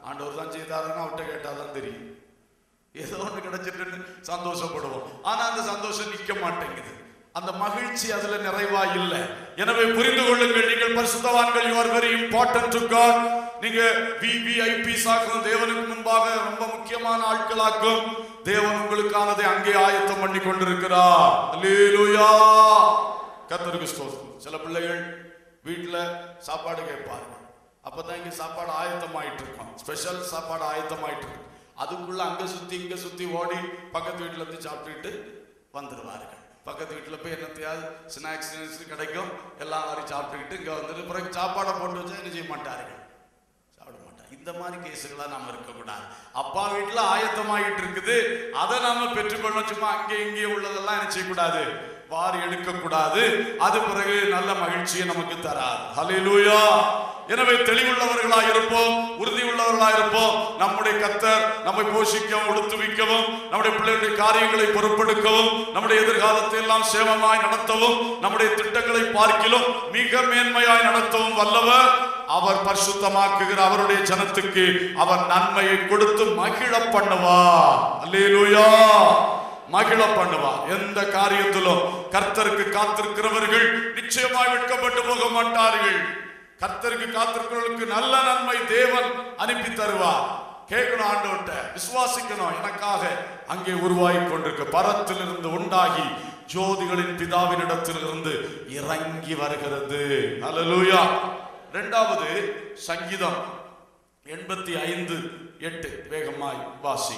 ஆண்டவர் தான் செய்தாருன்னு அவர்கிட்ட கேட்டாதான் தெரியும் ஏதோ ஒன்று கிடைச்சிட்டுன்னு சந்தோஷப்படுவோம் ஆனா அந்த சந்தோஷம் நிக்க மாட்டேங்குது அந்த மகிழ்ச்சி அதுல நிறைவா இல்லை எனவே புரிந்து கொள்ளுங்கள் நீங்கள் பரிசுத்தவான்கள் you are very important to God நீங்க விவிஐபிஸ் ஆக்கும் தேவனுக்கு முன்பாக ரொம்ப முக்கியமான ஆட்களாக்கும் தேவன் உங்களுக்கானதை அங்கே ஆயத்தம் பண்ணி கொண்டிருக்கிறார் அல்லேலூயா கர்த்தருக்கு ஸ்தோத்திரம் சில பிள்ளைகள் வீட்டுல சாப்பாடு கேட்பாங்க அப்பதான் இங்க சாப்பாடு ஆயத்தமாயிட்டு இருக்கும் ஸ்பெஷல் சாப்பாடு ஆயத்தமாயிட்டு இருக்கும் அதுக்குள்ள அங்க சுத்தி இங்க சுத்தி ஓடி பக்கத்து வீட்டுல இருந்து சாப்பிட்டுட்டு வந்துடுவார்கள் பக்கத்து வீட்டுல போய் என்னத்தையாவது ஸ்நாக்ஸ் கிடைக்கும் எல்லாம் மாதிரி சாப்பிட்டுக்கிட்டு இங்க வந்துட்டு பிறகு சாப்பாடை போட்டு வச்சா என்ன செய்ய மாட்டார்கள் சாப்பிட மாட்டாங்க இந்த மாதிரி கேஸுகளா நாம இருக்கக்கூடாது அப்பா வீட்டுல ஆயத்தமாயிட்டு இருக்குது அதை நாம பெற்றுக்கொள்ளணும் சும்மா அங்கே இங்கே உள்ளதெல்லாம் என்ன செய்யக்கூடாது வாரி எடுக்க கூடாது அது பிறகு நல்ல மகிழ்ச்சியை நமக்கு தராது ஹalleluya எனவே தெளிவுள்ளவர்களா இருப்போம் உறுதி உள்ளவர்களா இருப்போம் நம்முடைய கத்தர் நம்மை போஷிக்கவும் உடுத்துவிக்கவும் நம்முடைய பிள்ளைகளுடைய காரியங்களை பொறுப்பெடுக்கவும் நம்முடைய எதிர்காலத்தை எல்லாம் சேமமாய் நடத்தவும் நம்முடைய திட்டங்களை பார்க்கிலும் மிக மேன்மையாய் நடத்தவும் வல்லவர் அவர் பரிசுத்தமாக்குகிற அவருடைய ஜனத்துக்கு அவர் நன்மையை கொடுத்து மகிழ பண்ணுவார் அல்லேலூயா மகிழ பண்ணுவார் எந்த காரியத்திலும் கர்த்தருக்கு காத்திருக்கிறவர்கள் நிச்சயமாய் வெட்கப்பட்டு போக மாட்டார்கள் கர்த்தருக்கு காத்திருக்கிறவர்களுக்கு நல்ல நன்மை தேவன் அனுப்பி தருவார் கேட்கணும் ஆண்டவர்கிட்ட விசுவாசிக்கணும் எனக்காக அங்கே உருவாகி கொண்டிருக்க பரத்திலிருந்து உண்டாகி ஜோதிகளின் பிதாவினிடத்திலிருந்து இறங்கி வருகிறது அல்லேலூயா இரண்டாவது சங்கீதம் எண்பத்தி ஐந்து எட்டு வேகமாய் வாசி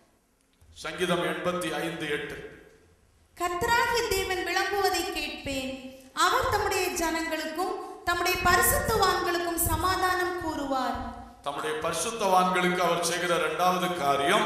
சங்கீதம் எண்பத்தி ஐந்து எட்டு கர்த்தராகிய தேவன் விளம்புவதை கேட்பேன் அவர் தம்முடைய ஜனங்களுக்கும் தம்முடைய பரிசுத்தவான்களுக்கும் சமாதானம் கூறுவார் தம்முடைய பரிசுத்தவான்களுக்கு அவர் செய்கிற இரண்டாவது காரியம்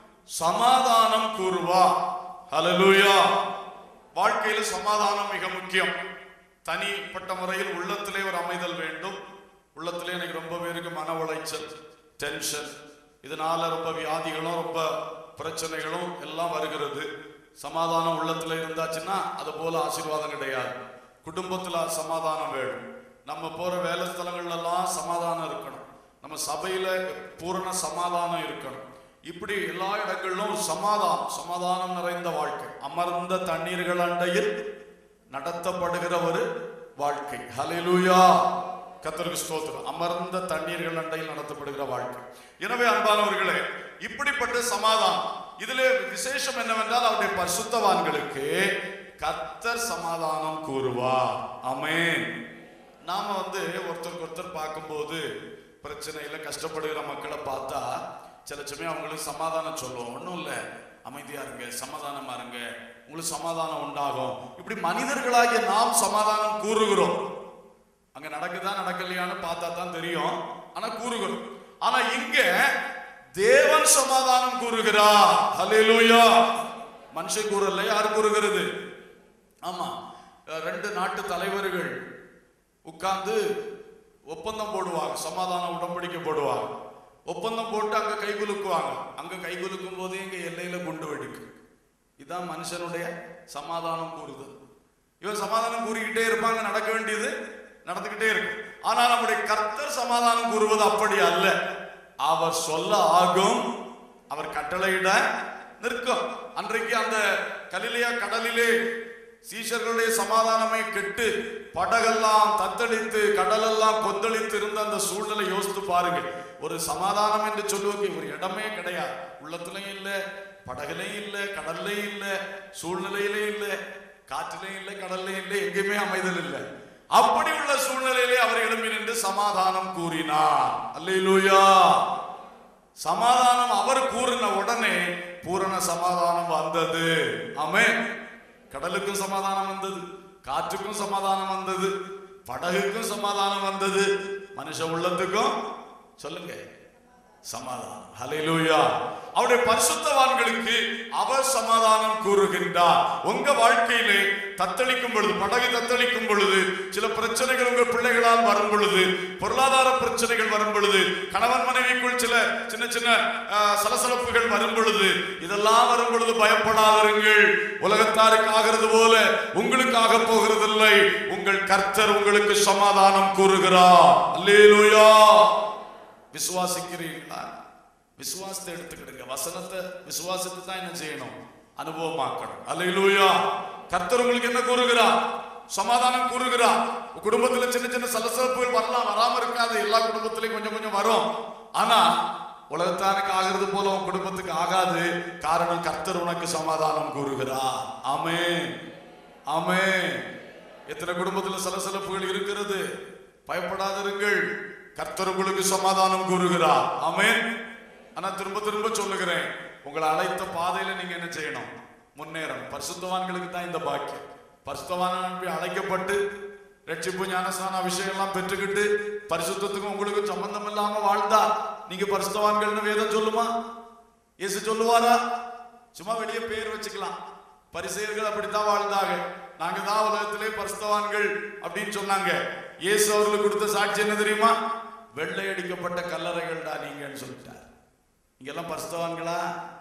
சமாதானம் கூறுவா ஹalleluya வாழ்க்கையில சமாதானம் மிக முக்கியம் தனிப்பட்ட முறையில் உள்ளத்திலே ஒரு அமைதல் வேண்டும் உள்ளத்திலே எனக்கு ரொம்ப பேருக்கு மன உளைச்சல் டென்ஷன் இதனால ரொம்ப வியாதிகளும் ரொம்ப பிரச்சனைகளும் எல்லாம் வருகிறது சமாதானம் உள்ளத்துல இருந்தாச்சுன்னா அது போல ஆசீர்வாதம் கிடையாது குடும்பத்துல சமாதானம் வேணும் நம்ம போற வேலை ஸ்தலங்கள்ல எல்லாம் சமாதானம் இருக்கணும் நம்ம சபையில பூரண சமாதானம் இருக்கணும் இப்படி எல்லா இடங்களிலும் ஒரு சமாதானம் சமாதானம் நிறைந்த வாழ்க்கை அமர்ந்த தண்ணீர்கள் அண்டையில் நடத்தப்படுகிற ஒரு வாழ்க்கை ஹalleluya கர்த்தருக்கு ஸ்தோத்திரம் அமர்ந்த தண்ணீர்கள் அண்டையில் நடத்தப்படுகிற வாழ்க்கை எனவே அன்பானவர்களே இப்படிப்பட்ட சமாதானம் இதிலே விசேஷம் என்னவென்றால் அவருடைய பரிசுத்தவான்களுக்கு கர்த்தர் சமாதானம் கூறுவார் ஆமென் நாம வந்து ஒருத்தருக்கு ஒருத்தர் பார்க்கும்போது பிரச்சனையில கஷ்டப்படுகிற மக்களை பார்த்தா சில சமயம் அவங்களுக்கு சமாதானம் சொல்லுவோம் ஒன்றும் இல்லை அமைதியா இருங்க சமாதானமா இருங்க உங்களுக்கு சமாதானம் உண்டாகும் இப்படி மனிதர்களாகிய நாம் சமாதானம் கூறுகிறோம் அங்க நடக்குதா நடக்கலையான்னு பார்த்தா தான் தெரியும் ஆனா கூறுகிறோம் ஆனா இங்க தேவன் சமாதானம் கூறுகிறார் ஹalleluya மனுஷன் கூறல யார் கூறுகிறது ஆமா அஹ் ரெண்டு நாட்டு தலைவர்கள் உட்கார்ந்து ஒப்பந்தம் போடுவாங்க சமாதான உடன்படிக்கை போடுவாங்க ஒப்பந்தம் போட்டு அங்க கைகுலுக்குவாங்க அங்க கைகுலுக்கும் போதே இங்க எல்லையில குண்டு வெடிக்கும் இதான் மனுஷனுடைய சமாதானம் கூறுதல் இவன் சமாதானம் கூறிக்கிட்டே இருப்பாங்க நடக்க வேண்டியது நடந்துகிட்டே இருக்கும் ஆனா நம்முடைய கர்த்தர் சமாதானம் கூறுவது அப்படி அல்ல அவர் சொல்ல ஆகும் அவர் கட்டளையிட நிற்கும் அன்றைக்கு அந்த கலிலேயா கடலிலே சீஷர்களுடைய சமாதானமே கெட்டு படகெல்லாம் தத்தளித்து கடலெல்லாம் கொந்தளித்து இருந்த அந்த சூழ்நிலை யோசித்து பாருங்க ஒரு சமாதானம் என்று சொல்லுவதற்கு ஒரு இடமே கிடையாது உள்ளத்துலயும் இல்ல படகுலையும் இல்ல கடல்லையும் இல்ல சூழ்நிலையிலே இல்ல காற்றிலையும் இல்ல கடல்லையும் இல்ல எங்கேயுமே அமைதல் இல்லை அப்படி உள்ள சூழ்நிலையிலே அவர் எழும்பி நின்று சமாதானம் கூறினார் அல்லேலூயா சமாதானம் அவர் கூறின உடனே பூரண சமாதானம் வந்தது ஆமென் கடலுக்கும் சமாதானம் வந்தது காற்றுக்கும் சமாதானம் வந்தது படகுக்கும் சமாதானம் வந்தது மனுஷ உள்ளத்துக்கும் சொல்லுங்க சமாதானம் ஹalleluya அவருடைய பரிசுத்தவான்களுக்கு அவர் சமாதானம் கூறுகின்றார் உங்க வாழ்க்கையிலே தத்தளிக்கும் பொழுது படகு தத்தளிக்கும் பொழுது சில பிரச்சனைகள் உங்க பிள்ளைகளால் வரும் பொழுது பொருளாதார பிரச்சனைகள் வரும் பொழுது கணவன் மனைவிக்குள் சில சின்ன சின்ன ஆஹ், சலசலப்புகள் வரும் பொழுது இதெல்லாம் வரும் பொழுது பயப்படாதிருங்கள் உலகத்தாருக்கு ஆகிறது போல உங்களுக்காக போகிறதில்லை உங்கள் கர்த்தர் உங்களுக்கு சமாதானம் கூறுகிறார் அல்லேலூயா விசுவாசிக்கிறீங்களா விசுவாசத்தை எடுத்துக்கிடுங்க வசனத்தை விசுவாசத்தை தான் என்ன செய்யணும் அனுபவமாக்கணும் அல்லேலூயா கர்த்தர் உங்களுக்கு என்ன கூறுகிறார் சமாதானம் கூறுகிறார் உங்க குடும்பத்துல சின்ன சின்ன சலசலப்புகள் வரலாம் வராம இருக்காது எல்லா குடும்பத்திலையும் கொஞ்சம் கொஞ்சம் வரும் ஆனா உலகத்தானுக்கு ஆகிறது போல உன் குடும்பத்துக்கு ஆகாது காரணம் கர்த்தர் உனக்கு சமாதானம் கூறுகிறார் ஆமென் ஆமென் எத்தனை குடும்பத்துல சலசலப்புகள் இருக்கிறது பயப்படாதிருங்கள் கர்த்தர் உங்களுக்கு சமாதானம் கூறுகிறார் ஆமென் ஆனா திரும்ப திரும்ப சொல்லுகிறேன் உங்களை அழைத்த பாதையில நீங்க என்ன செய்யணும் முன்னேறணும் பரிசுத்தவான்களுக்கு தான் இந்த பாக்கியம் பரிசுத்தவான அழைக்கப்பட்டு ரட்சிப்பு ஞானஸ்நான அபிஷேகம் எல்லாம் பெற்றுக்கிட்டு பரிசுத்தத்துக்கும் உங்களுக்கு சம்பந்தம் இல்லாம வாழ்ந்தா நீங்க பரிசுத்தவான்கள்னு வேதம் சொல்லுமா இயேசு சொல்லுவாரா சும்மா வெளியே பேர் வச்சுக்கலாம் பரிசெயர்கள் அப்படித்தான் வாழ்ந்தாங்க நாங்க தான் உலகத்திலே பரிசுத்தவான்கள் அப்படின்னு சொன்னாங்க இயேசு அவர்களுக்கு கொடுத்த சாட்சி என்ன தெரியுமா வெள்ளை அடிக்கப்பட்ட கல்லறைகள்டா நீங்கன்னு சொல்லிட்டார் நீங்க எல்லாம் பரிசுத்தவான்களா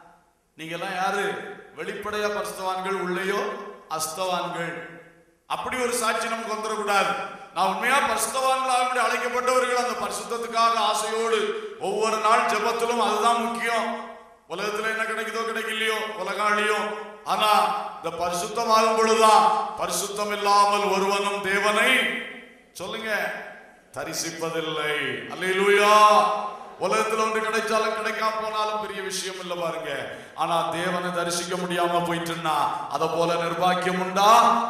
நீங்க எல்லாம் யாரு வெளிப்படையா பரிசுத்தவான்கள் உள்ளேயோ அஸ்தவான்கள் அப்படி ஒரு சாட்சி நமக்கு வந்துடக்கூடாது நான் உண்மையா பரிசுத்தவான்களாக அழைக்கப்பட்டவர்கள் அந்த பரிசுத்தத்துக்காக ஆசையோடு ஒவ்வொரு நாள் ஜெபத்திலும் அதுதான் முக்கியம் உலகத்துல என்ன கிடைக்குதோ கிடைக்கலையோ உலகாளியோ ஆனா இந்த பரிசுத்தம் ஆகும் பொழுதுதான் பரிசுத்தம் இல்லாமல் ஒருவனும் தேவனை சொல்லுங்க தரிசிப்பதில்லை அல்லேலூயா உலகத்துல ஒன்று கிடைச்சாலும் கிடைக்காம போனாலும் பெரிய விஷயம் இல்ல பாருங்க ஆனா தேவனை தரிசிக்க முடியாம போயிட்டுன்னா அத போல நிர்பாக்கியம் உண்டா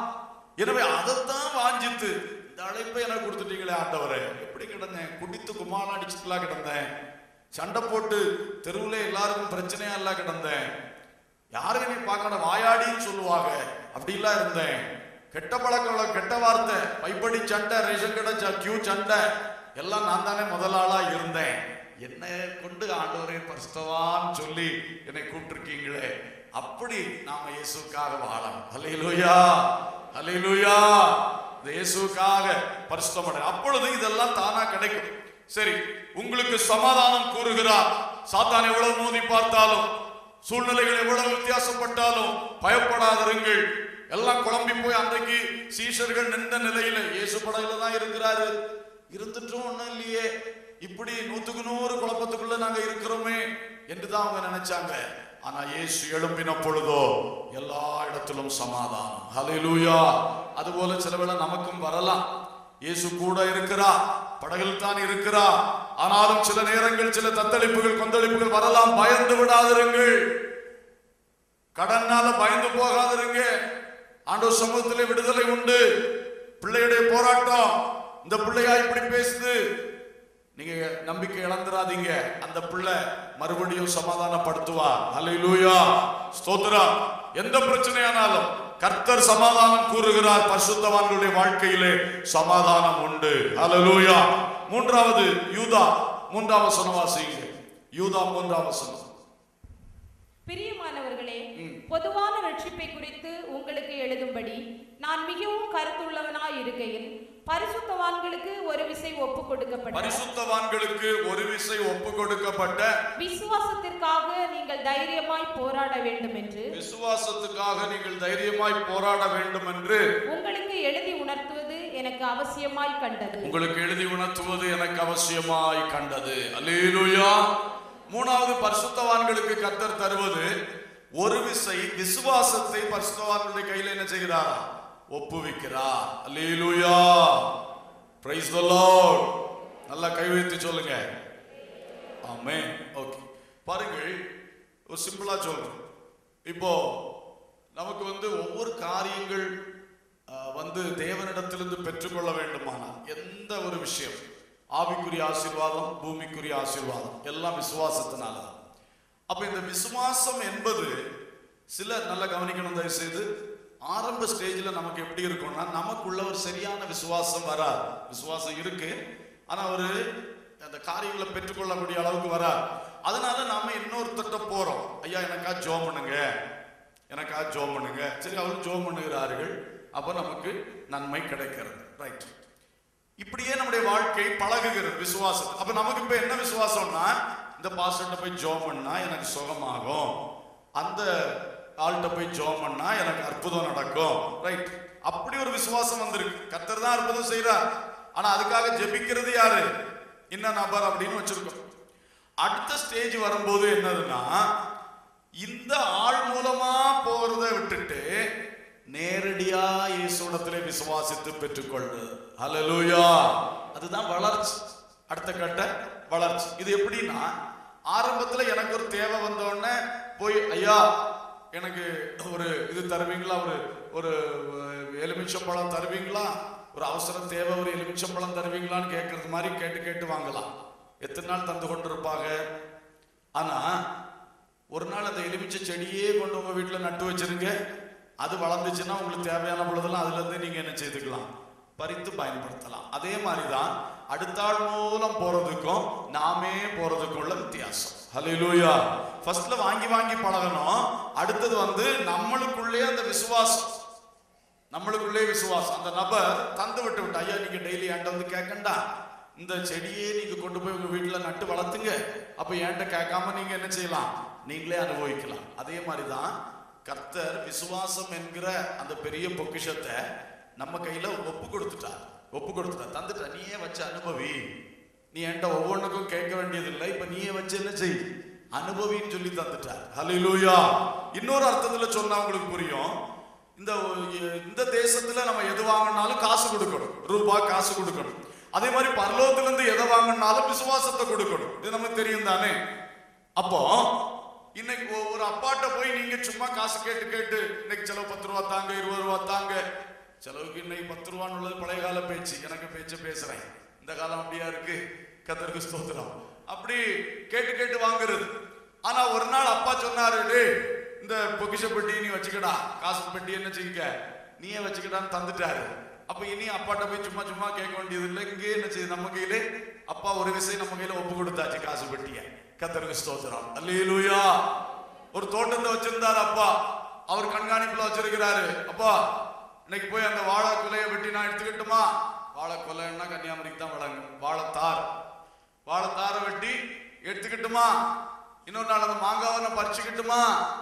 எனவே அதைத்தான் வாஞ்சித்து இந்த அழைப்பை எனக்கு கொடுத்துட்டீங்களே ஆண்டவரே எப்படி கிடந்தேன் குடித்து குமாரம் அடிச்சுட்டுலாம் கிடந்தேன் சண்டை போட்டு தெருவுல எல்லாருக்கும் பிரச்சனையா எல்லாம் கிடந்தேன் யாரும் என்னை பார்க்கணும் வாயாடின்னு சொல்லுவாங்க அப்படிலாம் இருந்தேன் கெட்ட பழக்கம் உள்ள கெட்ட வார்த்தை பைப்படி சண்டை ரேஷன் கடை ச- கியூ சண்டை எல்லாம் நான் தானே முதல் ஆளா இருந்தேன் என்ன கொண்டு ஆண்டவரே பரிசுத்தவான்னு சொல்லி என்னை கூப்பிட்டுருக்கீங்களே அப்படி நாம இயேசுக்காக வாழணும் அல்லேலூயா அல்லேலூயா இந்த இயேசுக்காக பரிசுத்தம் அடை அப்பொழுது இதெல்லாம் தானா கிடைக்கும் சரி உங்களுக்கு சமாதானம் கூறுகிறார் சாத்தான் எவ்வளவு மோதி பார்த்தாலும் சூழ்நிலைகள் எவ்வளவு வித்தியாசப்பட்டாலும் பயப்படாதிருங்கள் எல்லாம் குழம்பி போய் அன்றைக்கு சீஷர்கள் நின்ற நிலையில இயேசு படையில தான் இருக்கிறாரு இருந்துட்டும் ஒண்ணும் இல்லையே இப்படி நூத்துக்கு நூறு குழப்பத்துக்குள்ள நாங்க இருக்கிறோமே என்றுதான் அவங்க நினைச்சாங்க ஆனா இயேசு எழும்பின பொழுதோ எல்லா இடத்திலும் சமாதானம் ஹalleluya அதுபோல சில வேளை நமக்கும் வரலாம் இயேசு கூட இருக்கிறா படகில் தான் இருக்கிறா ஆனாலும் சில நேரங்கள் சில தத்தளிப்புகள் கொந்தளிப்புகள் வரலாம் பயந்து விடாதிருங்கள் கடனால பயந்து போகாதிருங்க ஆண்டவர் சமூகத்திலே விடுதலை உண்டு பிள்ளையுடைய போராட்டம் இந்த பிள்ளையா இப்படி பேசுது நீங்க நம்பிக்கை இழந்துராதீங்க அந்த பிள்ளை மறுபடியும் சமாதானப்படுத்துவா அல்லேலூயா ஸ்தோத்திரம் எந்த பிரச்சனையானாலும் கர்த்தர் சமாதானம் கூறுகிறார் பரிசுத்தவான்களுடைய வாழ்க்கையிலே சமாதானம் உண்டு அல்லேலூயா மூன்றாவது யூதா மூன்றாம் வசனம் வாசிங்க யூதா மூன்றாம் வசனம் பிரியமானவர்களே பொதுவான ரட்சிப்பை குறித்து உங்களுக்கு எழுதும்படி நான் மிகவும் கருத்துள்ளவனாய் இருக்கையில் பரிசுத்தவான்களுக்கு ஒரு விசை ஒப்பு கொடுக்கப்பட்ட பரிசுத்தவான்களுக்கு ஒரு விசை ஒப்பு கொடுக்கப்பட்ட விசுவாசத்திற்காக நீங்கள் தைரியமாய் போராட வேண்டும் என்று விசுவாசத்துக்காக நீங்கள் தைரியமாய் போராட வேண்டும் என்று உங்களுக்கு எழுதி உணர்த்துவது எனக்கு அவசியமாய் கண்டது உங்களுக்கு எழுதி உணர்த்துவது எனக்கு அவசியமாய் கண்டது அல்லேலூயா மூணாவது பரிசுத்தவான்களுக்கு கத்தர் தருவது ஒரு விசை விசுவாசத்தை பரிசுத்தவான்களுடைய கையில என்ன செய்கிறாரா ஒப்புவிக்கிறார் அல்லேலூயா பிரைஸ் தி லார்ட் நல்லா கை வைத்து சொல்லுங்க ஆமென் ஓகே பாருங்கள் ஒரு சிம்பிளா சொல்றேன் இப்போ நமக்கு வந்து ஒவ்வொரு காரியங்கள் அஹ், வந்து தேவனிடத்திலிருந்து பெற்றுக்கொள்ள வேண்டுமானால் எந்த ஒரு விஷயம் ஆவிக்குரிய ஆசீர்வாதம் பூமிக்குரிய ஆசீர்வாதம் எல்லாம் விசுவாசத்தினால தான் அப்ப இந்த விசுவாசம் என்பது சில நல்ல கவனிக்கணும் தயவு செய்து ஆரம்ப ஸ்டேஜ்ல நமக்கு எப்படி இருக்கும்னா நமக்குள்ள ஒரு சரியான விசுவாசம் வராது விசுவாசம் இருக்கு ஆனா ஒரு அந்த காரியங்களை பெற்றுக்கொள்ளக்கூடிய அளவுக்கு வராது அதனால நாம இன்னொருத்தட்ட போறோம் ஐயா எனக்கா ஜோம் பண்ணுங்க எனக்கா ஜோம் பண்ணுங்க சரி அவரும் ஜோம் பண்ணுகிறார்கள் அப்ப நமக்கு நன்மை கிடைக்கிறது ரைட் இப்படியே நம்முடைய வாழ்க்கை பழகுகிறது விசுவாசம் அப்ப நமக்கு இப்ப என்ன விசுவாசம்னா இந்த பாஸ்டர்ட்ட போய் ஜோம் பண்ணா எனக்கு சுகமாகும் அந்த ஆள்கிட்ட போய் ஜோம் பண்ணா எனக்கு அற்புதம் நடக்கும் ரைட் அப்படி ஒரு விசுவாசம் வந்திருக்கு கர்த்தர் தான் அற்புதம் செய்றார் ஆனா அதுக்காக ஜெபிக்கிறது யாரு இன்ன நபர் அப்படின்னு வச்சிருக்கோம் அடுத்த ஸ்டேஜ் வரும்போது என்னதுன்னா இந்த ஆள் மூலமா போறதை விட்டுட்டு நேரடியா இயேசுடத்திலே விசுவாசித்து பெற்றுக்கொள்வது ஹalleluya அதுதான் வளர்ச்சி அடுத்த கட்ட வளர்ச்சி இது எப்படின்னா ஆரம்பத்துல எனக்கு ஒரு தேவை வந்த உடனே போய் ஐயா எனக்கு ஒரு இது தருவீங்களா ஒரு ஒரு எலுமிச்சம்பழம் தருவீங்களா ஒரு அவசர தேவை ஒரு எலுமிச்சம்பழம் தருவீங்களான்னு கேட்கறது மாதிரி கேட்டு கேட்டு வாங்கலாம் எத்தனை நாள் தந்து கொண்டிருப்பாங்க ஆனா ஒரு நாள் அந்த எலுமிச்சை செடியே கொண்டு உங்க வீட்டுல நட்டு வச்சிருங்க அது வளர்ந்துச்சுன்னா உங்களுக்கு தேவையான பொழுதெல்லாம் அதுல இருந்து நீங்க என்ன செய்துக்கலாம் பறித்து பயன்படுத்தலாம் அதே மாதிரிதான் அடுத்த ஆள் மூலம் போறதுக்கும் நாமே போறதுக்கும் உள்ள வித்தியாசம் ஹalleluya ஃபர்ஸ்ட்ல வாங்கி வாங்கி பழகணும் அடுத்தது வந்து நம்மளுக்குள்ளே அந்த விசுவாசம் நம்மளுக்குள்ளே விசுவாசம் அந்த நபர் தந்து விட்டு விட்டு ஐயா நீங்க டெய்லி என்கிட்ட வந்து கேட்கண்டா இந்த செடியே நீங்க கொண்டு போய் உங்க வீட்டுல நட்டு வளர்த்துங்க அப்ப என்கிட்ட கேட்காம நீங்க என்ன செய்யலாம் நீங்களே அனுபவிக்கலாம் அதே மாதிரிதான் கர்த்தர் விசுவாசம் என்கிற அந்த பெரிய பொக்கிஷத்தை நம்ம கையில ஒப்பு கொடுத்துட்டார் ஒப்பு கொடுத்துட்டார் தந்துட்டா நீயே வச்சு அனுபவி நீ என்கிட்ட ஒவ்வொன்றுக்கும் கேட்க வேண்டியதில்லை இப்ப நீயே வச்சு என்ன செய் அனுபவின்னு சொல்லி தந்துட்டார் ஹalleluya இன்னொரு அர்த்தத்துல சொன்னா உங்களுக்கு புரியும் இந்த இந்த தேசத்துல நம்ம எது வாங்கினாலும் காசு கொடுக்கணும் ரூபாய் காசு கொடுக்கணும் அதே மாதிரி பரலோகத்துல இருந்து எதை வாங்கினாலும் விசுவாசத்தை கொடுக்கணும் இது நமக்கு தெரியும் தானே அப்போ இன்னைக்கு ஒ- ஒரு அப்பாட்ட போய் நீங்க சும்மா காசு கேட்டு கேட்டு இன்னைக்கு செலவு பத்து ரூபா தாங்க இருபது ரூபா தாங்க செலவுக்கு இன்னைக்கு பத்து ரூபான்னு உள்ளது பழைய கால பேச்சு எனக்கு பேச்சு பேசுறேன் இந்த காலம் அப்படியா இருக்கு கத்தருக்கு ஸ்தோத்திரம் அப்படி கேட்டு கேட்டு வாங்குறது ஆனா ஒரு நாள் அப்பா சொன்னாரு டேய் இந்த பொக்கிஷ பெட்டி நீ வச்சுக்கடா காசு பெட்டி என்ன செய்யுங்க நீயே வச்சுக்கடான்னு தந்துட்டாரு அப்ப இனி அப்பாட்ட போய் சும்மா சும்மா கேட்க வேண்டியது இல்லை இங்கே என்ன செய்யுது நம்ம கையில அப்பா ஒரு விஷயம் நம்ம கையில ஒப்பு கொடுத்தாச்சு காசு பெட்டிய கத்தருக்கு ஸ்தோத்திரம் அல்லேலூயா ஒரு தோட்டத்தை வச்சிருந்தாரு அப்பா அவர் கண்காணிப்புல வச்சிருக்கிறாரு அப்பா இன்னைக்கு போய் அந்த வாழை குலையை வெட்டி நான் எடுத்துக்கிட்டுமா வாழை கொலைன்னா கன்னியாகுமரிக்கு தான் வழங்கும் வாழைத்தார் வாழைத்தாரை வெட்டி எடுத்துக்கிட்டுமா இன்னொரு நாள் அந்த மாங்காவை நான் பறிச்சுக்கிட்டுமா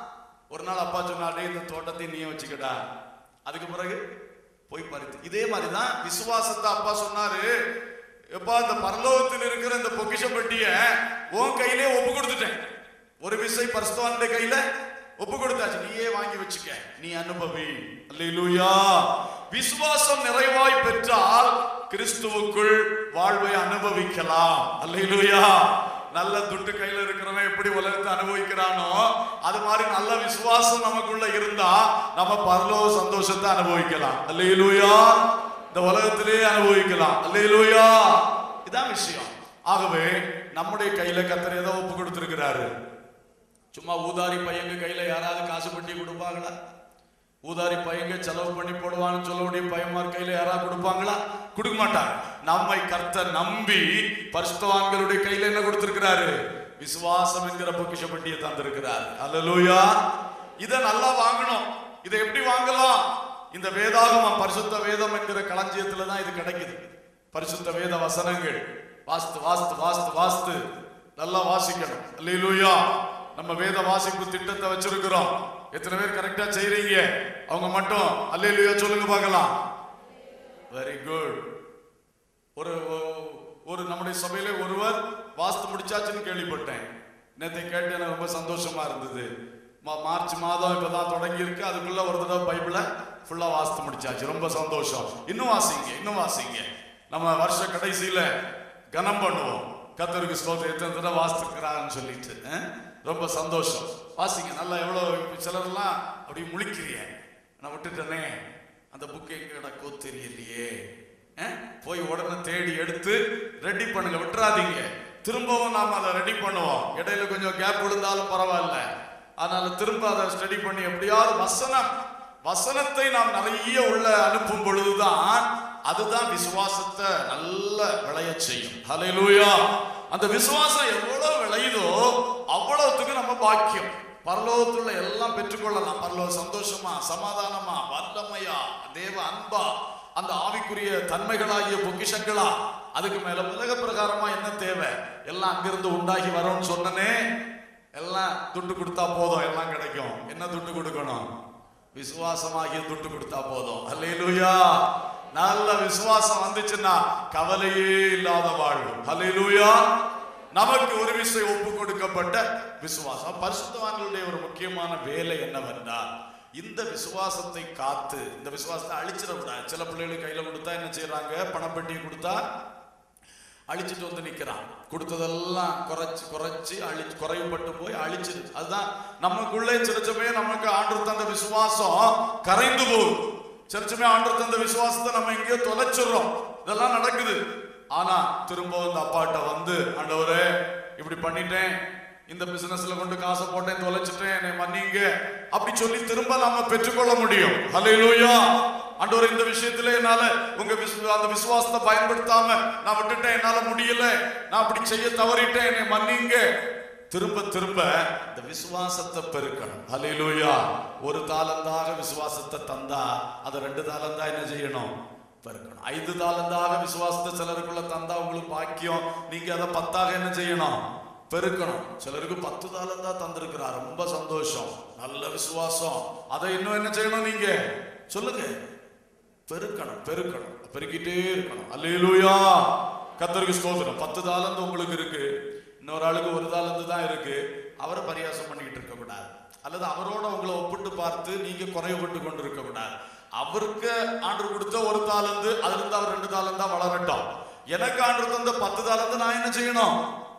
ஒரு நாள் அப்பா சொன்னாரு இந்த தோட்டத்தை நீயே வச்சுக்கடா அதுக்கு பிறகு போய் பறித்து இதே மாதிரிதான் விசுவாசத்தை அப்பா சொன்னாரு எப்பா இந்த பரலோகத்தில் இருக்கிற இந்த பொக்கிஷ பெட்டிய உன் கையிலே ஒப்பு கொடுத்துட்டேன் ஒரு விசை பரிசுத்தவானுடைய கையில ஒப்பு கொடுத்தாச்சு நீயே வாங்கி வச்சுக்க நீ அனுபவி அல்லேலூயா விசுவாசம் நிறைவாய் பெற்றால் கிறிஸ்துவுக்குள் வாழ்வை அனுபவிக்கலாம் அல்லேலூயா நல்ல துட்டு கையில இருக்கிறவன் எப்படி உலகத்தை அனுபவிக்கிறானோ அது மாதிரி நல்ல விசுவாசம் நமக்குள்ள இருந்தா நம்ம பரலோக சந்தோஷத்தை அனுபவிக்கலாம் அல்லேலூயா இந்த உலகத்திலே அனுபவிக்கலாம் அல்லேலூயா இதான் விஷயம் ஆகவே நம்முடைய கையில கத்தர் ஏதோ ஒப்பு கொடுத்திருக்கிறாரு சும்மா ஊதாரி பையங்க கையில யாராவது காசு பண்ணி கொடுப்பாங்களா ஊதாரி பையங்க செலவு பண்ணி போடுவான்னு சொல்லக்கூடிய பையன்மார் கையில யாராவது கொடுப்பாங்களா கொடுக்க மாட்டாங்க நம்மை கர்த்தர் நம்பி பரிசுத்தவான்களுடைய கையில என்ன கொடுத்திருக்கிறாரு விசுவாசம் என்கிற பொக்கிஷ பட்டியை தந்திருக்கிறார் அல்லேலூயா இதை நல்லா வாங்கணும் இதை எப்படி வாங்கலாம் இந்த வேதாகமம் பரிசுத்த வேதம் என்கிற களஞ்சியத்துல தான் இது கிடைக்குது பரிசுத்த வேத வசனங்கள் வாஸ்து வாஸ்து வாஸ்து வாஸ்து நல்லா வாசிக்கணும் அல்லேலூயா நம்ம வேத வாசிப்பு திட்டத்தை வச்சிருக்கிறோம் எத்தனை பேர் கரெக்டா செய்றீங்க அவங்க மட்டும் அல்லேலூயா சொல்லுங்க பார்க்கலாம் வெரி குட் ஒரு ஒ- ஒரு நம்முடைய சபையில ஒருவர் வாஸ்து முடிச்சாச்சுன்னு கேள்விப்பட்டேன் நேத்தை கேட்டு எனக்கு ரொம்ப சந்தோஷமா இருந்தது மா- மார்ச் மாதம் இப்பதான் தொடங்கி இருக்கு அதுக்குள்ள ஒரு தடவை பைபிளை ஃபுல்லா வாஸ்து முடிச்சாச்சு ரொம்ப சந்தோஷம் இன்னும் வாசிங்க இன்னும் வாசிங்க நம்ம வருஷ கடைசியில கனம் பண்ணுவோம் கத்தருக்கு ஸ்தோத்திரம் எத்தனை தடவை வாசித்துக்கிறான்னு சொல்லிட்டு அஹ்? ரொம்ப சந்தோஷம் வாசிங்க நல்லா எவ்வளவு சிலர்லாம் அப்படி முழிக்கிறீங்க நான் விட்டுட்டேனே அந்த புக் எங்க கிடக்கோ தெரியலையே அஹ்? போய் உடனே தேடி எடுத்து ரெடி பண்ணுங்க விட்டுறாதீங்க திரும்பவும் நாம அதை ரெடி பண்ணுவோம் இடையில கொஞ்சம் கேப் விழுந்தாலும் பரவாயில்ல அதனால திரும்ப அதை ஸ்டடி பண்ணி எப்படியாவது வசனம் வசனத்தை நாம் நிறைய உள்ள அனுப்பும் பொழுதுதான் அதுதான் விசுவாசத்தை நல்ல விளைய செய்யும் ஹalleluya அந்த விசுவாசம் எவ்வளவு விளையுதோ அவ்வளவுத்துக்கு நம்ம பாக்கியம் பரலோகத்துல எல்லாம் பெற்றுக்கொள்ளலாம் பரலோக சந்தோஷமா சமாதானமா வல்லமையா தேவ அன்பா அந்த ஆவிக்குரிய தன்மைகளாகிய பொக்கிஷங்களா அதுக்கு மேல உலக பிரகாரமா என்ன தேவை எல்லாம் அங்கிருந்து உண்டாகி வரும்னு சொன்னனே எல்லாம் துட்டு கொடுத்தா போதும் எல்லாம் கிடைக்கும் என்ன துட்டு கொடுக்கணும் விசுவாசமாகிய துட்டு கொடுத்தா போதும் அல்லேலூயா நல்ல விசுவாசம் வந்துச்சுன்னா கவலையே இல்லாத வாழ்வு அல்லேலூயா நமக்கு ஒரு விசை ஒப்பு கொடுக்கப்பட்ட விசுவாசம் பரிசுத்தவான்களுடைய ஒரு முக்கியமான வேலை என்னவென்றால் இந்த விசுவாசத்தை காத்து இந்த விசுவாசத்தை அழிச்சிடக்கூடாது சில பிள்ளைகளுக்கு கையில கொடுத்தா என்ன செய்யறாங்க பணப்பெட்டியை கொடுத்தா அழிச்சிட்டு வந்து நிக்கிறான் கொடுத்ததெல்லாம் குறைச்சு குறைச்சு அழிச்சு குறைவுபட்டு போய் அழிச்சிரு அதுதான் நமக்குள்ளே சிறச்சமே நமக்கு ஆண்டு தந்த விசுவாசம் கரைந்து போகுது சிறச்சமே ஆண்டு தந்த விசுவாசத்தை நம்ம எங்கேயோ தொலைச்சிடுறோம் இதெல்லாம் நடக்குது ஆனா திரும்ப இந்த அப்பாட்ட வந்து ஆண்டவரே இப்படி பண்ணிட்டேன் இந்த பிசினஸ்ல கொண்டு காசை போட்டேன் தொலைச்சிட்டேன் என்னை மன்னிங்க அப்படி சொல்லி திரும்ப நாம பெற்றுக்கொள்ள முடியும் ஹalleluya ஆண்டவர் இந்த விஷயத்துல என்னால உங்க விசு- அந்த விசுவாசத்தை பயன்படுத்தாம நான் விட்டுட்டேன் என்னால முடியல நான் அப்படி செய்ய தவறிட்டேன் என்னை மன்னிங்க திரும்ப திரும்ப இந்த விசுவாசத்தை பெருக்கணும் ஹalleluya ஒரு தாளந்தாக விசுவாசத்தை தந்தா அது ரெண்டு தாளந்தா என்ன செய்யணும் பெருக்கணும் ஐந்து தாளந்தாக விசுவாசத்தை சிலருக்குள்ள தந்தா உங்களுக்கு பாக்கியம் நீங்க அதை பத்தாக என்ன செய்யணும் பெருக்கணும் சிலருக்கு பத்து தாளம் தான் தந்திருக்கிறார் ரொம்ப சந்தோஷம் நல்ல விசுவாசம் அதை இன்னும் என்ன செய்யணும் நீங்க சொல்லுங்க பெருக்கணும் பெருக்கணும் பெருக்கிட்டே இருக்கணும் அல்லேலூயா கத்தருக்கு ஸ்தோத்திரம் பத்து தாளந்து உங்களுக்கு இருக்கு இன்னொரு ஆளுக்கு ஒரு தாளந்து தான் இருக்கு அவரை பரியாசம் பண்ணிக்கிட்டு இருக்க கூடாது அல்லது அவரோட உங்களை ஒப்பிட்டு பார்த்து நீங்க குறைவுபட்டு கொண்டு இருக்க கூடாது அவருக்கு ஆண்டு கொடுத்த ஒரு தாளந்து அதுல இருந்து அவர் ரெண்டு தாளந்தா வளரட்டும் எனக்கு ஆண்டு தந்த பத்து தாளந்து நான் என்ன செய்யணும்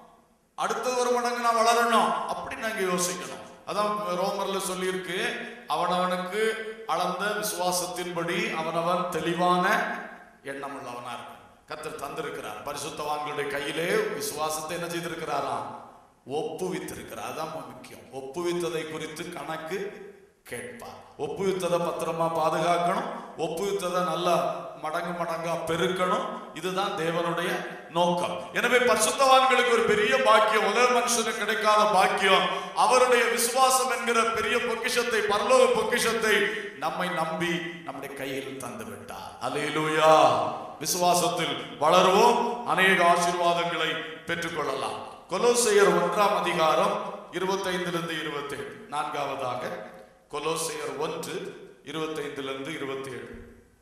அடுத்த ஒரு மடங்கு நான் வளரணும் அப்படி நாங்க யோசிக்கணும் அதான் ரோமர்ல சொல்லியிருக்கு அவனவனுக்கு அளந்த விசுவாசத்தின்படி அவனவன் தெளிவான எண்ணம் உள்ளவனா இருக்கும் கத்தர் தந்திருக்கிறார் பரிசுத்தவான்களுடைய கையிலே விசுவாசத்தை என்ன செய்திருக்கிறாராம் ஒப்புவித்திருக்கிறார் அதான் முக்கியம் ஒப்புவித்ததை குறித்து கணக்கு கேட்பார் ஒப்புவித்ததை பத்திரமா பாதுகாக்கணும் ஒப்புவித்ததை நல்லா மடங்கு மடங்கா பெருக்கணும் இதுதான் தேவனுடைய நோக்கம் எனவே பரிசுத்தவான்களுக்கு ஒரு பெரிய பாக்கியம் உலக மனுஷனுக்கு கிடைக்காத பாக்கியம் அவருடைய விசுவாசம் என்கிற பெரிய பொக்கிஷத்தை பரலோக பொக்கிஷத்தை நம்மை நம்பி நம்முடைய கையில் தந்து விட்டார் அல்லேலூயா விசுவாசத்தில் வளருவோம் அநேக ஆசீர்வாதங்களை பெற்றுக்கொள்ளலாம் கொலோசையர் ஒன்றாம் அதிகாரம் இருபத்தைந்திலிருந்து இருபத்தி ஏழு நான்காவதாக கொலோசையர் ஒன்று இருபத்தைந்திலிருந்து இருபத்தி ஏழு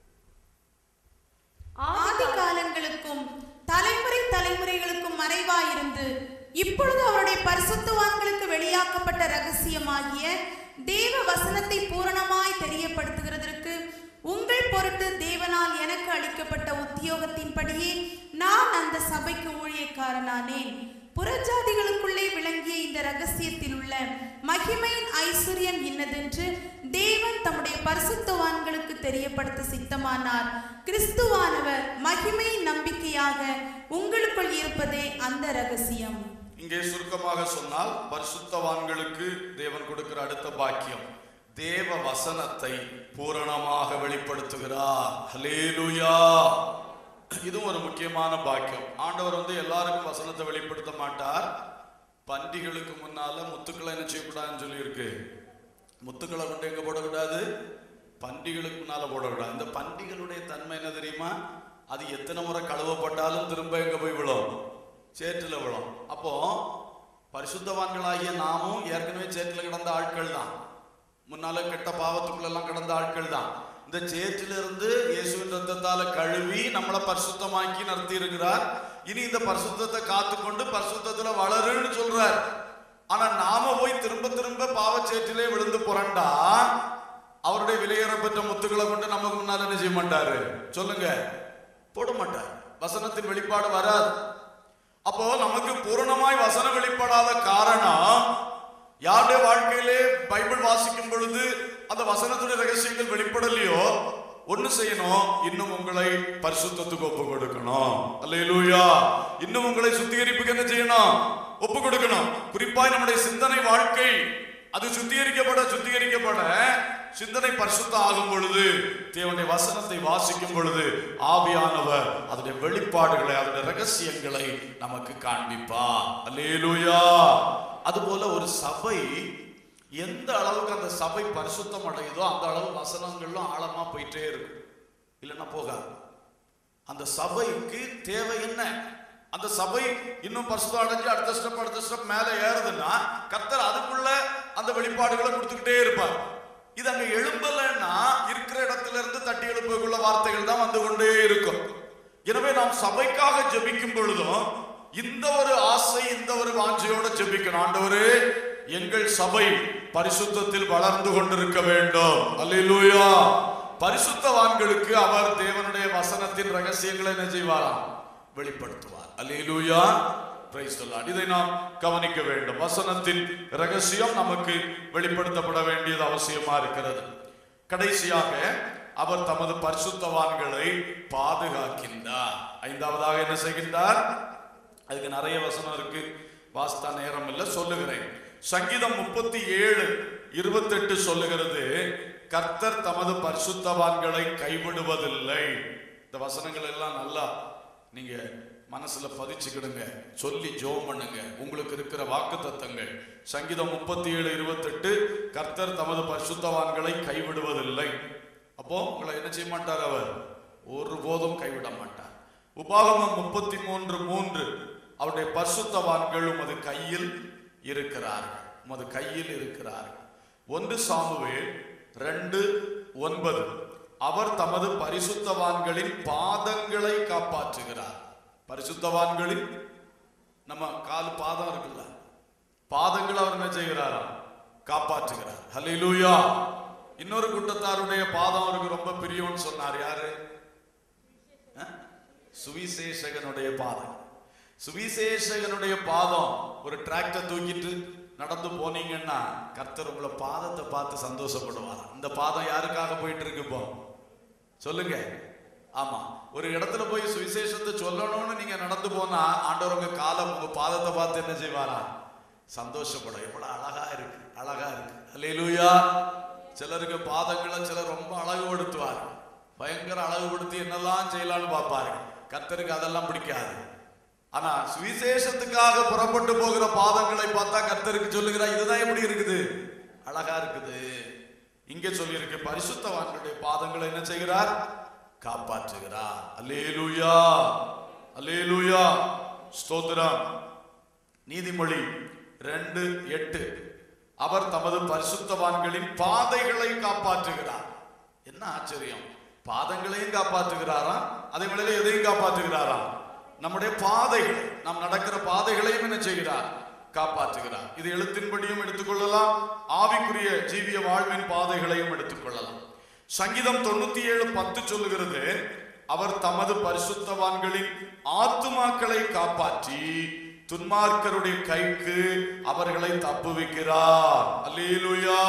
ஆதி காலங்களுக்கும் தலைமுறை தலைமுறைகளுக்கும் மறைவாயிருந்து இப்பொழுது அவருடைய பரிசுத்தவான்களுக்கு வெளியாக்கப்பட்ட ரகசியமாகிய தேவ வசனத்தை பூரணமாய் தெரியப்படுத்துகிறதற்கு உங்கள் பொருட்டு தேவனால் எனக்கு அளிக்கப்பட்ட உத்தியோகத்தின்படியே நான் அந்த சபைக்கு ஊழியக்காரனானேன் புறஜாதிகளுக்குள்ளே விளங்கிய இந்த ரகசியத்தில் உள்ள மகிமையின் ஐஸ்வர்யம் இன்னதென்று தேவன் தம்முடைய பரிசுத்தவான்களுக்கு தெரியப்படுத்த சித்தமானார் கிறிஸ்துவானவர் மகிமையின் நம்பிக்கையாக உங்களுக்குள் இருப்பதே அந்த ரகசியம் இங்கே சுருக்கமாக சொன்னால் பரிசுத்தவான்களுக்கு தேவன் கொடுக்கிற அடுத்த பாக்கியம் தேவ வசனத்தை பூரணமாக வெளிப்படுத்துகிறார் ஹalleluya இதுவும் ஒரு முக்கியமான பாக்கியம் ஆண்டவர் வந்து எல்லாருக்கும் வசனத்தை வெளிப்படுத்த மாட்டார் பண்டிகளுக்கு முன்னால முத்துக்களை என்ன செய்யக்கூடாதுன்னு சொல்லியிருக்கு முத்துக்களை கொண்டு எங்க போடக்கூடாது பண்டிகளுக்கு முன்னால போடக்கூடாது இந்த பண்டிகளுடைய தன்மை என்ன தெரியுமா அது எத்தனை முறை கழுவப்பட்டாலும் திரும்ப எங்க போய் விழும் சேற்றுல விழும் அப்போ பரிசுத்தவான்களாகிய நாமும் ஏற்கனவே சேற்றுல கிடந்த ஆட்கள் தான் முன்னால கெட்ட பாவத்துக்குள்ள எல்லாம் கிடந்த ஆட்கள் தான் இந்த சேற்றிலிருந்து இயேசுவின் ரத்தத்தால கழுவி நம்மளை பரிசுத்தமாக்கி நடத்தி இருக்கிறார் இனி இந்த பரிசுத்தத்தை காத்துக்கொண்டு பரிசுத்தத்துல வளருன்னு சொல்றார் ஆனா நாம போய் திரும்ப திரும்ப பாவச்சேற்றிலே விழுந்து புரண்டா அவருடைய விலையேறப்பெற்ற முத்துக்களை கொண்டு நமக்கு முன்னால என்ன செய்ய மாட்டாரு சொல்லுங்க போட மாட்டார் வசனத்தின் வெளிப்பாடு வராது அப்போ நமக்கு பூரணமாய் வசனம் வெளிப்படாத காரணம் யாருடைய வாழ்க்கையிலே பைபிள் வாசிக்கும் பொழுது அந்த வசனத்துடைய ரகசியங்கள் வெளிப்படலையோ ஒண்ணு செய்யணும் இன்னும் உங்களை பரிசுத்தத்துக்கு ஒப்பு கொடுக்கணும் அல்லேலூயா இன்னும் உங்களை சுத்திகரிப்புக்கு என்ன செய்யணும் ஒப்பு கொடுக்கணும் குறிப்பாய் நம்முடைய சிந்தனை வாழ்க்கை அது சுத்திகரிக்கப்பட சுத்திகரிக்கப்பட சிந்தனை பரிசுத்த ஆகும் பொழுது தேவனுடைய வசனத்தை வாசிக்கும் பொழுது ஆவியானவர் அதனுடைய வெளிப்பாடுகளை அதனுடைய ரகசியங்களை நமக்கு காண்பிப்பா அல்லேலூயா அதுபோல ஒரு சபை எந்த அளவுக்கு அந்த சபை பரிசுத்தம் அடையுதோ அந்த அளவு வசனங்களும் ஆழமா போயிட்டே இருக்கும் இல்லைன்னா போகாது அந்த சபைக்கு தேவை என்ன அந்த சபை இன்னும் பரிசுத்தம் அடைஞ்சு அடுத்த ஸ்டெப் அடுத்த ஸ்டெப் மேல ஏறுதுன்னா கர்த்தர் அதுக்குள்ள அந்த வெளிப்பாடுகளை கொடுத்துக்கிட்டே இருப்பார் இது அங்க எழும்பலைன்னா இருக்கிற இடத்துல இருந்து தட்டி எழுப்பக்குள்ள வார்த்தைகள் தான் வந்து கொண்டே இருக்கும் எனவே நாம் சபைக்காக ஜெபிக்கும் பொழுதும் இந்த ஒரு ஆசை இந்த ஒரு வாஞ்சையோட ஜெபிக்கணும் ஆண்டவரே எங்கள் சபை பரிசுத்தத்தில் வளர்ந்து கொண்டிருக்க வேண்டும் அல்லேலூயா பரிசுத்தவான்களுக்கு அவர் தேவனுடைய வசனத்தின் ரகசியங்களை என்ன செய்வாராம் வெளிப்படுத்துவார் அல்லேலூயா Praise the Lord. இதை நாம் கவனிக்க வேண்டும் வசனத்தின் ரகசியம் நமக்கு வெளிப்படுத்தப்பட வேண்டியது அவசியமா இருக்கிறது கடைசியாக அவர் தமது பரிசுத்தவான்களை பாதுகாக்கின்றார் ஐந்தாவதாக என்ன செய்கின்றார் அதுக்கு நிறைய வசனம் இருக்கு வாஸ்தா நேரம் இல்ல சொல்லுகிறேன் சங்கீதம் முப்பத்தி ஏழு இருபத்தெட்டு சொல்லுகிறது கர்த்தர் தமது பரிசுத்தவான்களை கைவிடுவதில்லை இந்த வசனங்கள் எல்லாம் நல்லா நீங்க மனசுல பதிச்சுக்கிடுங்க சொல்லி ஜோம் பண்ணுங்க உங்களுக்கு இருக்கிற வாக்கு தத்தங்கள் சங்கீதம் முப்பத்தி ஏழு இருபத்தெட்டு கர்த்தர் தமது பரிசுத்தவான்களை கைவிடுவதில்லை அப்போ உங்களை என்ன செய்ய மாட்டார் அவர் ஒருபோதும் கைவிட மாட்டார் உபாகமம் முப்பத்தி மூன்று மூன்று அவருடைய பரிசுத்தவான்கள் உமது கையில் இருக்கிறார்கள் உமது கையில் இருக்கிறார்கள் ஒன்று சாமுவேல் ரெண்டு ஒன்பது அவர் தமது பரிசுத்தவான்களின் பாதங்களை காப்பாற்றுகிறார் பரிசுத்தவான்களின் நம்ம கால் பாதம் இருக்குல்ல பாதங்களை அவர் என்ன செய்கிறாரா காப்பாற்றுகிறார் ஹalleluya இன்னொரு கூட்டத்தாருடைய பாதம் அவருக்கு ரொம்ப பிரியம்னு சொன்னார் யாரு அஹ்? சுவிசேஷகனுடைய பாதம் சுவிசேஷகனுடைய பாதம் ஒரு டிராக்டர் தூக்கிட்டு நடந்து போனீங்கன்னா கர்த்தர் உங்களை பாதத்தை பார்த்து சந்தோஷப்படுவார் இந்த பாதம் யாருக்காக போயிட்டு இருக்கு இப்போ சொல்லுங்க ஆமா ஒரு இடத்துல போய் சுவிசேஷத்தை சொல்லணும்னு நீங்க நடந்து போனா ஆண்டவர் உங்க காலம் உங்க பாதத்தை பார்த்து என்ன செய்வாரா சந்தோஷப்படும் எவ்வளவு அழகா இருக்கு அழகா இருக்கு அல்லேலூயா சிலருக்கு பாதங்களை சிலர் ரொம்ப அழகுபடுத்துவார் பயங்கர அழகுபடுத்தி என்னெல்லாம் செய்யலாம்னு பார்ப்பாரு கர்த்தருக்கு அதெல்லாம் பிடிக்காது ஆனா சுவிசேஷத்துக்காக புறப்பட்டு போகிற பாதங்களை பார்த்தா கர்த்தருக்கு சொல்லுகிறார் இதுதான் எப்படி இருக்குது அழகா இருக்குது இங்க சொல்லியிருக்கு பரிசுத்தவான்களுடைய பாதங்களை என்ன செய்கிறார் காப்பாற்றுகிறார் அல்லேலூயா அல்லேலூயா ஸ்தோத்திரம் நீதிமொழி ரெண்டு எட்டு அவர் தமது பரிசுத்தவான்களின் பாதைகளை காப்பாற்றுகிறார் என்ன ஆச்சரியம் பாதங்களையும் காப்பாற்றுகிறாராம் அதே வேளையில எதையும் காப்பாற்றுகிறாராம் நம்முடைய பாதைகளை நாம் நடக்கிற பாதைகளையும் என்ன செய்கிறார் காப்பாற்றுகிறார் இது எழுத்தின்படியும் எடுத்துக்கொள்ளலாம் ஆவிக்குரிய ஜீவிய வாழ்வின் பாதைகளையும் எடுத்துக்கொள்ளலாம் சங்கீதம் தொண்ணூத்தி ஏழு பத்து சொல்லுகிறது அவர் தமது பரிசுத்தவான்களின் ஆத்துமாக்களை காப்பாற்றி துன்மார்க்கருடைய கைக்கு அவர்களை தப்புவிக்கிறார் அல்லேலூயா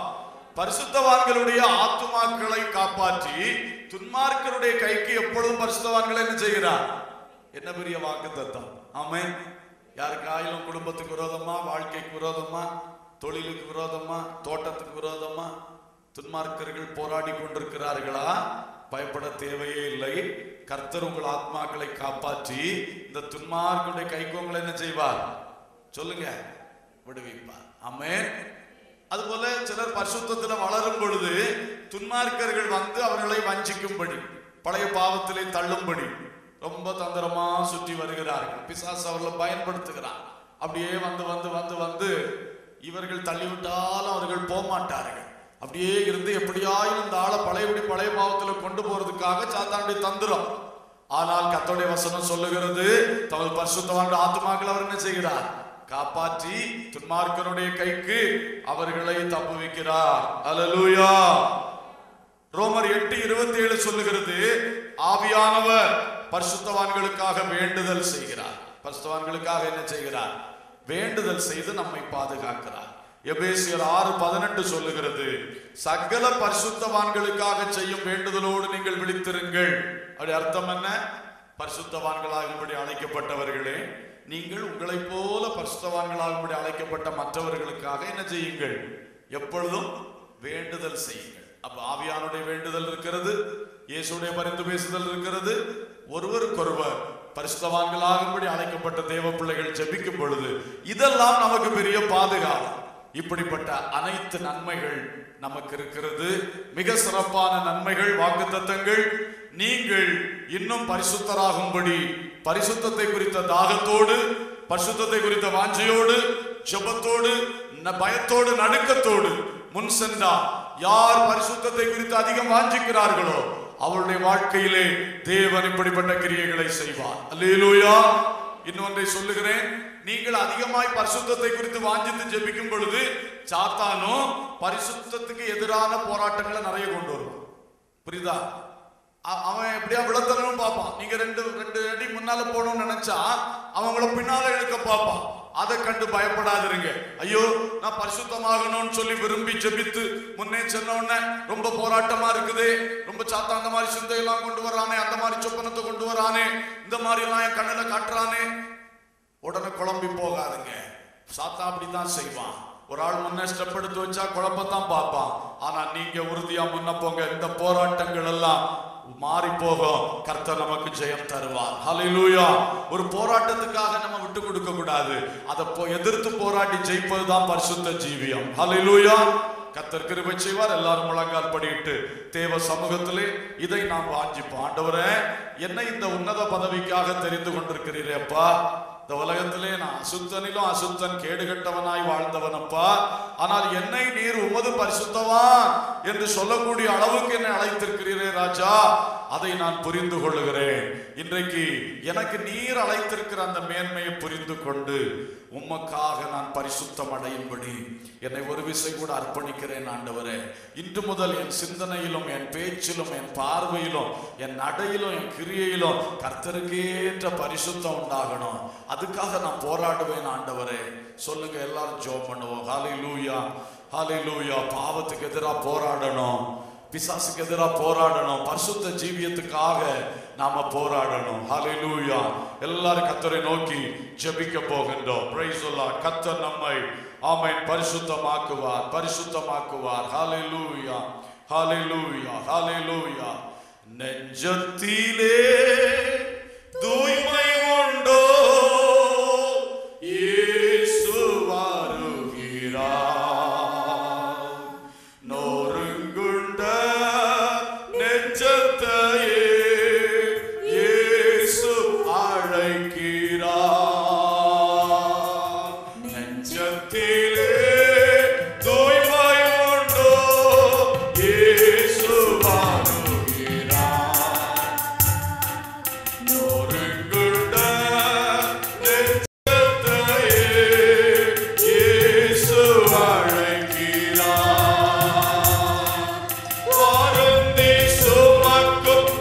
பரிசுத்தவான்களுடைய ஆத்துமாக்களை காப்பாற்றி துன்மார்க்கருடைய கைக்கு எப்பொழுதும் பரிசுத்தவான்களை என்ன செய்கிறார் என்ன பெரிய வாக்கு தத்தம் ஆமென் யாருக்காயிலும் குடும்பத்துக்கு விரோதமா வாழ்க்கைக்கு விரோதமா தொழிலுக்கு விரோதமா தோட்டத்துக்கு விரோதமா துன்மார்க்கர்கள் போராடி கொண்டிருக்கிறார்களா பயப்பட தேவையே இல்லை கர்த்தர் உங்கள் ஆத்மாக்களை காப்பாற்றி இந்த துன்மார்க்கருடைய கைக்கு உங்களை என்ன செய்வார் சொல்லுங்க விடுவிப்பார் ஆமென் அதுபோல சிலர் பரிசுத்தத்துல வளரும் பொழுது துன்மார்க்கர்கள் வந்து அவர்களை வஞ்சிக்கும்படி பழைய பாவத்திலே தள்ளும்படி ரொம்ப தந்திரமா சுற்றி வருகிறார்கள் பிசாசு அவர்களை பயன்படுத்துகிறான் அப்படியே வந்து வந்து வந்து வந்து இவர்கள் தள்ளிவிட்டாலும் அவர்கள் போக மாட்டார்கள் அப்படியே இருந்து எப்படியாயும் இந்த ஆளை பழையபடி பழைய பாவத்துல கொண்டு போறதுக்காக சாத்தானுடைய தந்திரம் ஆனால் கர்த்தருடைய வசனம் சொல்லுகிறது தமது பரிசுத்தவான் ஆத்மாக்கள் அவர் என்ன செய்கிறார் காப்பாற்றி துன்மார்க்கனுடைய கைக்கு அவர்களை தப்புவிக்கிறார் அல்லேலூயா ரோமர் எட்டு இருபத்தி ஏழு சொல்லுகிறது ஆவியானவர் பரிசுத்தவான்களுக்காக வேண்டுதல் செய்கிறார் பரிசுத்தவான்களுக்காக என்ன செய்கிறார் வேண்டுதல் செய்து நம்மை பாதுகாக்கிறார் எபேசியர் ஆறு பதினெட்டு சொல்லுகிறது சகல பரிசுத்தவான்களுக்காக செய்யும் வேண்டுதலோடு நீங்கள் விழித்திருங்கள் அப்படி அர்த்தம் என்ன பரிசுத்தவான்களாகும்படி அழைக்கப்பட்டவர்களே நீங்கள் உங்களைப் போல பரிசுத்தவான்களாகும்படி அழைக்கப்பட்ட மற்றவர்களுக்காக என்ன செய்யுங்கள் எப்பொழுதும் வேண்டுதல் செய்யுங்கள் அப்ப ஆவியானுடைய வேண்டுதல் இருக்கிறது இயேசுடைய பரிந்து பேசுதல் இருக்கிறது ஒருவருக்கொருவர் பரிசுத்தவான்களாகும்படி அழைக்கப்பட்ட தேவ பிள்ளைகள் ஜெபிக்கும் பொழுது இதெல்லாம் நமக்கு பெரிய பாதுகாப்பு இப்படிப்பட்ட அனைத்து நன்மைகள் நமக்கு இருக்கிறது மிக சிறப்பான நன்மைகள் வாக்குத்தத்தங்கள் நீங்கள் இன்னும் பரிசுத்தராகும்படி பரிசுத்தத்தை குறித்த தாகத்தோடு பரிசுத்தத்தை குறித்த வாஞ்சையோடு ஜெபத்தோடு ந- பயத்தோடு நடுக்கத்தோடு முன் சென்றார் யார் பரிசுத்தத்தை குறித்து அதிகம் வாஞ்சிக்கிறார்களோ அவருடைய வாழ்க்கையிலே தேவன் இப்படிப்பட்ட கிரியைகளை செய்வார் அல்லேலூயா இன்னொன்றை சொல்லுகிறேன் நீங்கள் அதிகமாய் பரிசுத்தத்தை குறித்து வாஞ்சித்து ஜெபிக்கும் பொழுது சாத்தானும் பரிசுத்தத்துக்கு எதிரான போராட்டங்களை நிறைய கொண்டு வருவான் புரியுதா அ- அவன் எப்படியா விளத்தணும் பார்ப்பான் நீங்க ரெண்டு ரெண்டு அடி முன்னால போகணும்னு நினைச்சா அவங்கள பின்னால இழுக்க பார்ப்பான் அதை கண்டு பயப்படாதிருங்க ஐயோ நான் பரிசுத்தமாகணும்னு சொல்லி விரும்பி ஜெபித்து முன்னே சென்ன உடனே ரொம்ப போராட்டமா இருக்குது ரொம்ப சாத்தா அந்த மாதிரி சிந்தையெல்லாம் கொண்டு வரானே அந்த மாதிரி சொப்பனத்தை கொண்டு வரானே இந்த மாதிரி எல்லாம் என் கண்ணுல காட்டுறானே உடனே குழம்பி போகாதுங்க சாத்தா அப்படித்தான் செய்வான் ஒரு ஆள் முன்ன ஸ்டெப் எடுத்து வச்சா குழப்பத்தான் பார்ப்பான் ஆனா நீங்க உறுதியா முன்ன போங்க இந்த போராட்டங்கள் எல்லாம் மாறி போகும் கர்த்தர் நமக்கு ஜெயம் தருவார் ஹalleluya ஒரு போராட்டத்துக்காக நம்ம விட்டு கொடுக்க கூடாது அதை போ- எதிர்த்து போராடி ஜெயிப்பதுதான் பரிசுத்த ஜீவியம் ஹalleluya கர்த்தர் கிருபை செய்வார் எல்லாரும் முழங்கால் படியிட்டு தேவ சமூகத்திலே இதை நாம் வாஞ்சிப்போம் ஆண்டவரே என்னை இந்த உன்னத பதவிக்காக தெரிந்து கொண்டிருக்கிறீரே அப்பா இந்த உலகத்திலே நான் அசுத்தனிலும் அசுத்தன் கேடுகட்டவனாய் வாழ்ந்தவனப்பா ஆனால் என்னை நீர் உமது பரிசுத்தவான் என்று சொல்லக்கூடிய அளவுக்கு என்னை அழைத்திருக்கிறீரே ராஜா அதை நான் புரிந்து கொள்ளுகிறேன் இன்றைக்கு எனக்கு நீர் அழைத்திருக்கிற அந்த மேன்மையை புரிந்து கொண்டு உமக்காக நான் பரிசுத்தம் அடையும்படி என்னை ஒரு விசை கூட அர்ப்பணிக்கிறேன் ஆண்டவரே இன்று முதல் என் சிந்தனையிலும் என் பேச்சிலும் என் பார்வையிலும் என் நடையிலும் என் கிரியையிலும் கர்த்தருக்கேற்ற பரிசுத்தம் உண்டாகணும் அதுக்காக நான் போராடுவேன் ஆண்டவரே சொல்லுங்க எல்லாரும் ஜோம் பண்ணுவோம் ஹாலை லூயா ஹாலை லூயா பாவத்துக்கு எதிராக போராடணும் பிசாசுக்கு எதிராக போராடணும் பரிசுத்த ஜீவியத்துக்காக நாம போராடணும் ஹalleluya எல்லாரும் கத்தரை நோக்கி ஜெபிக்க போகின்றோம் பிரைஸ் கத்தர் நம்மை ஆமென் பரிசுத்தமாக்குவார் பரிசுத்தமாக்குவார் ஹalleluya ஹalleluya ஹalleluya நெஞ்சத்திலே தூய்மை உண்டோ இயேசு வருகிறார் நொறுங்குண்ட நெஞ்சத்தையே இயேசு அழைக்கிறார் நெஞ்சத்திலே தூய்மை உண்டோ இயேசு வருகிறார் நொறுங்குண்ட நெஞ்சத்தையே இயேசு அழைக்கிறார். வருந்தி சுமக்கும்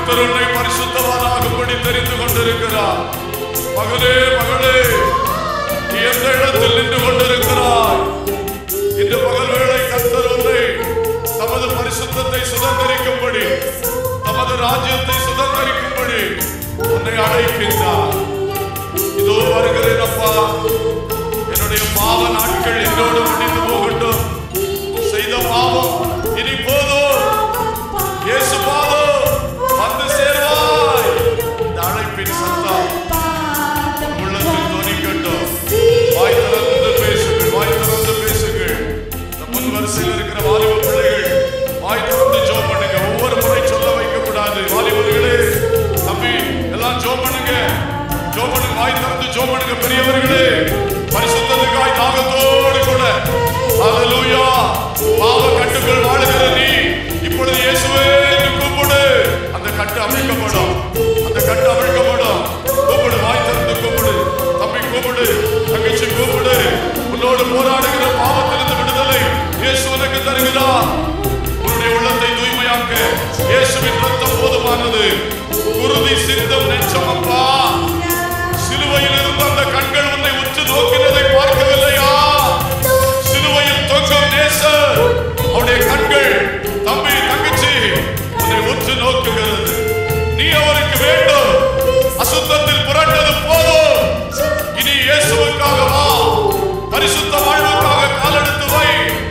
கர்த்தர் உன்னை பரிசுத்தவானாகும்படி தெரிந்து கொண்டிருக்கிறார் மகளே மகளே நீ எந்த இடத்தில் நின்று கொண்டிருக்கிறாய் இன்று பகல் வேளை கர்த்தர் உன்னை தமது பரிசுத்தத்தை சுதந்திரிக்கும்படி தமது ராஜ்யத்தை சுதந்திரிக்கும்படி உன்னை அழைக்கின்றார் இதோ வருகிறேன் அப்பா என்னுடைய பாவ நாட்கள் என்னோடு முடிந்து போகட்டும் செய்த பாவம் இனி போதும் இயேசு பாதம் வந்து சேர்வாய் இந்த அழைப்பின் சத்தம் உள்ளத்தில் துணிக்கட்டும் வாய் திறந்து பேசுங்கள் வாய் திறந்து பேசுங்கள் இந்த முன் வரிசையில் இருக்கிற வாலிப பிள்ளைகள் வாய் திறந்து ஜோம் பண்ணுங்க ஒவ்வொரு முறை சொல்ல வைக்க கூடாது வாலிபர்களே தம்பி எல்லாம் ஜோம் பண்ணுங்க ஜோம் பண்ணுங்க வாய் திறந்து ஜோம் பண்ணுங்க பெரியவர்களே பரிசுத்தத்துக்காய் தாகத்தோடு கூட ஹalleluya பாவ கட்டுக்குள் வாழுகிற நீ இப்பொழுது இயேசுவே என்று கூப்பிடு அந்த கட்டு அவிழ்க்கப்படும் அந்த கட்டு அவிழ்க்கப்படும் கூப்பிடு வாய் திறந்து கூப்பிடு தம்பி கூப்பிடு தங்கச்சி கூப்பிடு உன்னோடு போராடுகிற பாவத்திலிருந்து விடுதலை இயேசு உனக்கு தருகிறார் உன்னுடைய உள்ளத்தை தூய்மையாக்க இயேசுவின் ரத்தம் போதுமானது குருதி சிந்தம் நெச்சம் அப்பா சிலுவையில் இருந்த அந்த கண்கள் உன்னை உற்று நோக்கினதை பார்க்கவில்லையா சிலுவையில் தொங்கும் நேசர் அவருடைய கண்கள் தம்பி தங்கச்சி உன்னை உற்று நோக்குகிறது நீ அவருக்கு வேண்டும் அசுத்தத்தில் புரண்டது போதும் இனி இயேசுவுக்காக வா பரிசுத்த வாழ்வுக்காக காலெடுத்து வை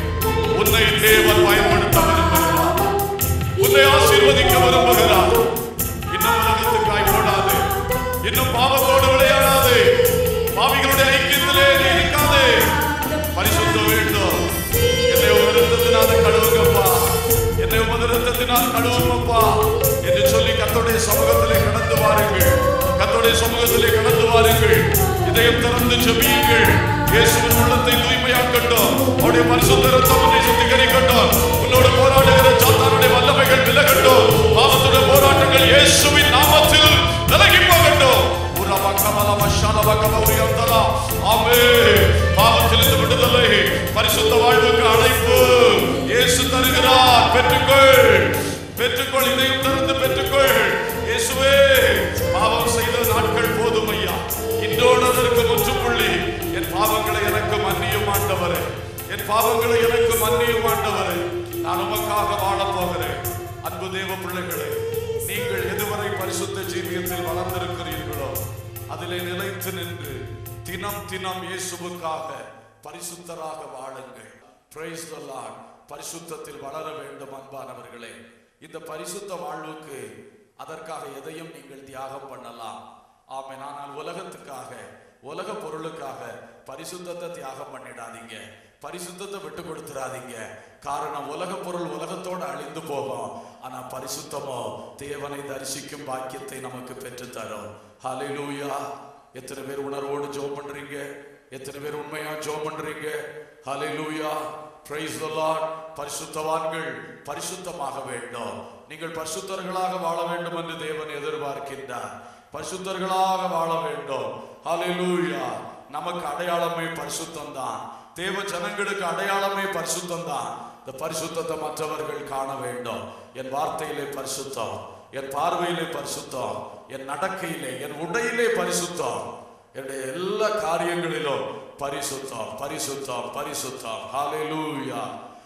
உன்னை தேவன் பயன்படுத்த விரும்புகிறார் உன்னை ஆசீர்வதிக்க விரும்புகிறார் இன்னும் உலகத்துக்காய் போடாது இன்னும் பாவத்தோடு விளையாடாது பாவிகளுடைய ஐக்கியத்திலே நீ இருக்காது பரிசுத்த வேண்டும் என்னை ஒரு ரத்தத்தினால் கழுவுங்கப்பா என்னை உமது ரத்தத்தினால் கழுவுங்கப்பா என்று சொல்லி கத்தோடைய சமூகத்திலே கடந்து வாருங்கள் கத்தோடைய சமூகத்திலே கடந்து வாருங்கள் இதயம் திறந்து ஜெபியுங்கள் இயேசுவின் உள்ளத்தை தூய்மையாக்கட்டும் அவருடைய பரிசுத்த ரத்தம் உன்னை சுத்திகரிக்கட்டும் உன்னோடு போராடுகிற சாத்தானுடைய வல்லமைகள் விலகட்டும் பாவத்துடைய போராட்டங்கள் இயேசுவின் நாமத்தில் விலகி போகட்டும் உரவ கமல மஷாலவ கமௌரியந்தலா. ஆமென். பாவத்திலிருந்து விடுதலை பரிசுத்த வாழ்வுக்கு அழைப்பு இயேசு தருகிறார் பெற்றுக்கொள் பெற்றுக்கொள் இதையும் திறந்து பெற்றுக்கொள் இயேசுவே பாவம் செய்த நாட்கள் போதும் ஐயா இன்றோடு அதற்கு முற்றுப்புள்ளி என் பாவங்களை எனக்கு மன்னியும் ஆண்டவரே என் பாவங்களை எனக்கு மன்னியும் ஆண்டவரே நான் உமக்காக வாழப் போகிறேன் அன்பு தேவ பிள்ளைகளே நீங்கள் எதுவரை பரிசுத்த ஜீவியத்தில் வளர்ந்திருக்கிறீர்களோ அதிலே நிலைத்து நின்று தினம் தினம் இயேசுவுக்காக பரிசுத்தராக வாழுங்கள் Praise the Lord. பரிசுத்தத்தில் வளர வேண்டும் அன்பானவர்களே இந்த பரிசுத்த வாழ்வுக்கு அதற்காக எதையும் நீங்கள் தியாகம் பண்ணலாம் ஆமென் ஆனால் உலகத்துக்காக உலக பொருளுக்காக பரிசுத்தத்தை தியாகம் பண்ணிடாதீங்க பரிசுத்தத்தை விட்டு கொடுத்துறாதீங்க காரணம் உலக பொருள் உலகத்தோடு அழிந்து போகும் ஆனா பரிசுத்தமோ தேவனை தரிசிக்கும் பாக்கியத்தை நமக்கு பெற்று தரும் ஹalleluya எத்தனை பேர் உணர்வோடு ஜெபம் பண்றீங்க எத்தனை பேர் உண்மையா ஜெபம் பண்றீங்க ஹalleluya praise the lord பரிசுத்தவான்கள் பரிசுத்தமாக வேண்டும் நீங்கள் பரிசுத்தர்களாக வாழ வேண்டும் என்று தேவன் எதிர்பார்க்கின்றார் பரிசுத்தர்களாக வாழ வேண்டும் ஹalleluya நமக்கு அடையாளமே பரிசுத்தம் தான் தேவ ஜனங்களுக்கு அடையாளமே பரிசுத்தம் தான் இந்த பரிசுத்தத்தை மற்றவர்கள் காண வேண்டும் என் வார்த்தையிலே பரிசுத்தம் என் பார்வையிலே பரிசுத்தம் என் நடக்கையிலே என் உடையிலே பரிசுத்தம் என்னுடைய எல்லா காரியங்களிலும் பரிசுத்தம் பரிசுத்தம் பரிசுத்தம் ஹalleluya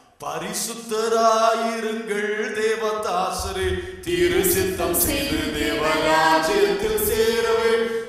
பரிசுத்தராயிருங்கள் தேவதாசரே திருச்சித்தம் செய்து தேவராஜ்யத்தில் சேரவே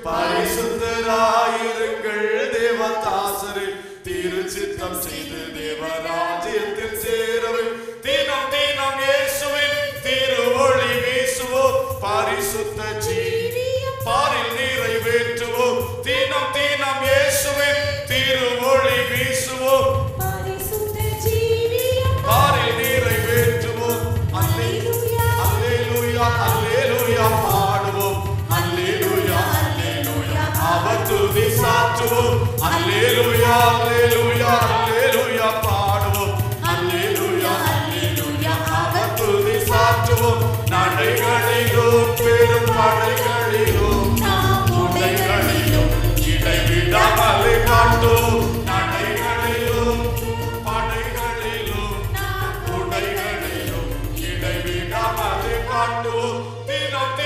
பரிசுத்தராயிருங்கள் தேவதாசரே திருச்சித்தம் செய்து தேவராஜ்யத்தில் சேரவே தினம் தினம் இயேசுவின் திருவொளி வீசுவோம் பரிசுத்த ஜீவியம் பாரில் நிறைவேற்றுவோம் தினம் தினம் இயேசுவின் திருவொளி வீசுவோம் பரிசுத்த ஜீவியம் பாரில் நிறைவேற்றுவோம் அல்லேலூயா அல்லேலூயா அல்லேலூயா பாடுவோம் அல்லேலூயா அல்லேலூயா அவர் துதி சாற்றுவோம் அல்லேலூயா அல்லேலூயா அல்லேலூயா பாடுவோம் அல்லேலூயா அல்லேலூயா அவர் துதி சாற்றுவோம் நடைகளிலும் பெரும் படைகளிலும் உடைகளிலும் இடைவிடாமல் காட்டும் நடைகளிலும் படைகளிலும் உடைகளிலும் இடைவிடாமல் காட்டும் தினம்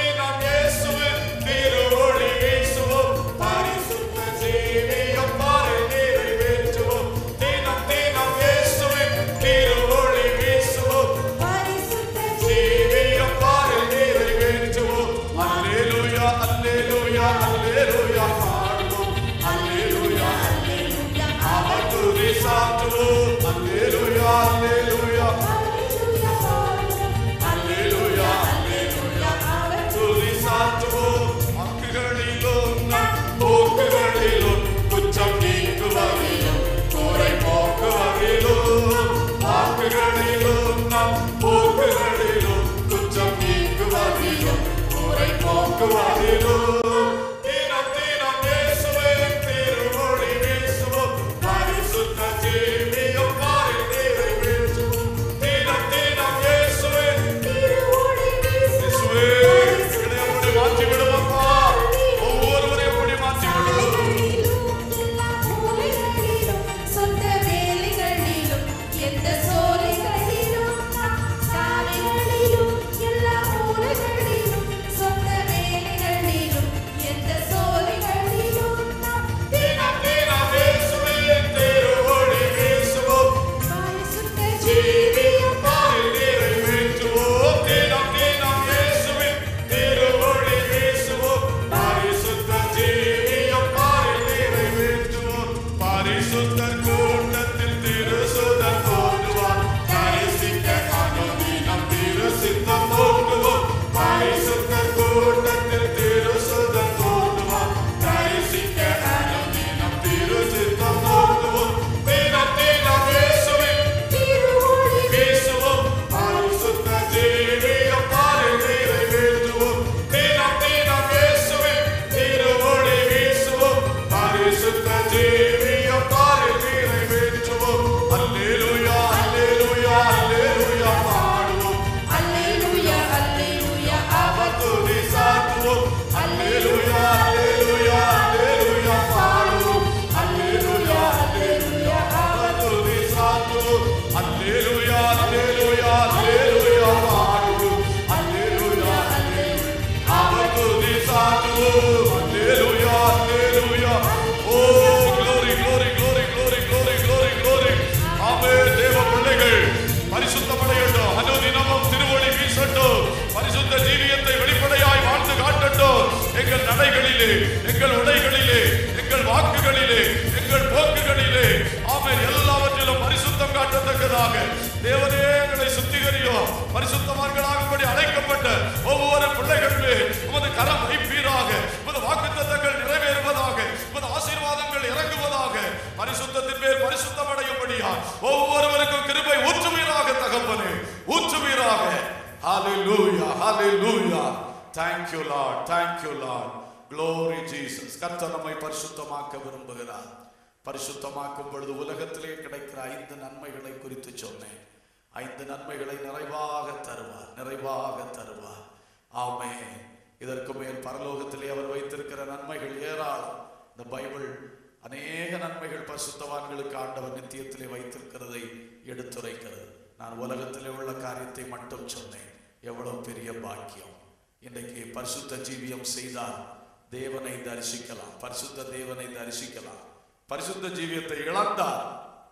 அல்லேலூயா அல்லேலூயா பாடுவோம் அல்லேலூயா அல்லேலூயா அவர் துதி சாற்றுவோம் அல்லேலூயா அல்லேலூயா அல்லேலூயா அல்லேலூயா துதி சாற்றுவோம் வாக்குகளிலும் நம் போக்குகளிலும் குற்றம் நீக்குவதிலும் குறை போக்குவதிலும் வாக்குகளிலும் நம் போக்குகளிலும் குற்றம் நீக்குவதிலும் குறை போக்குவதிலும் தினம் தினம் இயேசுவே திருமொழி வீசுவோம் பரிசுத்த ஜீவியம் பாரில் நிறைவேற்றுவோம் தினம் தினம் இயேசுவே இயேசுவே எங்களை அப்படி மாற்றி விடுவப்பா ஒவ்வொருவரையும் அப்படி மாற்றி விடுவோம் சொந்த வேலைகளிலும் எந்த சோலைகளிலும் சாலைகளிலும் எல்லா மூலைகளிலும் சொந்த வேலைகளிலும் எந்த சோலைகளிலும் தினம் தினம் இயேசுவே திருமொழி வீசுவோம் பரிசுத்த ஜீவியம் பாரில் நிறைவேற்றுவோம் தினம் தினம் இயேசுவின் திருமொழி வீசுவோம் பரிசுத்த ஜீவியம் பாரில் நிறைவேற்றுவோம் பரிசுத்தர் கூட்டத்தில் திருசுதன் தோன்றுவார் தரிசிக்க அனுதினம் திருசித்தம் தோன்றுவோம் பரிசுத்தர் கூட்டத்தில் திருசுதன் தோன்றுவார் தரிசிக்க அனுதினம் திருசித்தம் தோன்றுவோம் தினம் தினம் இயேசுவின் திருவொளி வீசுவோம் பரிசுத்த ஜீவியம் பாரில் நிறைவேற்றுவோம் தினம் தினம் இயேசுவின் திருமொழி வீசுவோம் பரிசுத்த ஜீவியம் பாரில் நிறைவேற்றுவோம் அல்லேலூயா அல்லேலூயா அல்லேலூயா பாடுவோம் அல்லேலூயா அல்லேலூயா அவர் துதி சாற்றுவோம் அல்லேலூயா அல்லேலூயா அல்லேலூயா பாடுவோம் அல்லேலூயா அல்லேலூயா அவர் துதி சாற்றுவோம் அல்லேலூயா அல்லேலூயா அல்லேலூயா பாடுவோம் அல்லேலூயா அல்லேலூயா அவர் துதி சாற்றுவோம் அல்லேலூயா அல்லேலூயா ஓ glory glory glory glory glory glory glory ஆமென் தேவ பிள்ளைகள் பரிசுத்தமடையட்டும் அனுதினமும் திருவொளி வீசட்டும் பரிசுத்த ஜீவியத்தை வெளிப்படையாய் வாழ்ந்து காட்டட்டும் எங்கள் நடைகளிலே எங்கள் உடைகளிலே எங்கள் வாக்குகளிலே எங்கள் போக்குகளிலே ஆமென் எல்லாவற்றிலும் பரிசுத்தம் காட்டத்தக்கதாக தேவனே எங்களை சுத்திகரியும் பரிசுத்தவான்களாகும்படி அழைக்கப்பட்ட ஒவ்வொரு பிள்ளைகளுமே உமது கரம் வைப்பீராக உமது வாக்குத்தத்தங்கள் நிறைவேறுவதாக உமது ஆசீர்வாதங்கள் இறங்குவதாக பரிசுத்தத்தின் பேர் பரிசுத்தம் அடையும்படியா ஒவ்வொருவருக்கும் கிருபை ஊற்றுவீராக தகப்பனே ஊற்றுவீராக ஹalleluya hallelujah thank you lord thank you lord glory jesus கர்த்தர் நம்மை பரிசுத்தமாக்க விரும்புகிறார் பரிசுத்தமாக்கும் பொழுது உலகத்திலே கிடைக்கிற ஐந்து நன்மைகளை குறித்து சொன்னேன் ஐந்து நன்மைகளை நிறைவாக தருவார் நிறைவாக தருவார் ஆமே இதற்கு மேல் பரலோகத்திலே அவர் வைத்திருக்கிற நன்மைகள் ஏராளம் இந்த பைபிள் அநேக நன்மைகள் பரிசுத்தவான்களுக்கு ஆண்டவர் நித்தியத்திலே வைத்திருக்கிறதை எடுத்துரைக்கிறது நான் உலகத்திலே உள்ள காரியத்தை மட்டும் சொன்னேன் எவ்வளவு பெரிய பாக்கியம் இன்றைக்கு பரிசுத்த ஜீவியம் செய்தால் தேவனை தரிசிக்கலாம் பரிசுத்த தேவனை தரிசிக்கலாம் பரிசுத்த ஜீவியத்தை இழந்தால்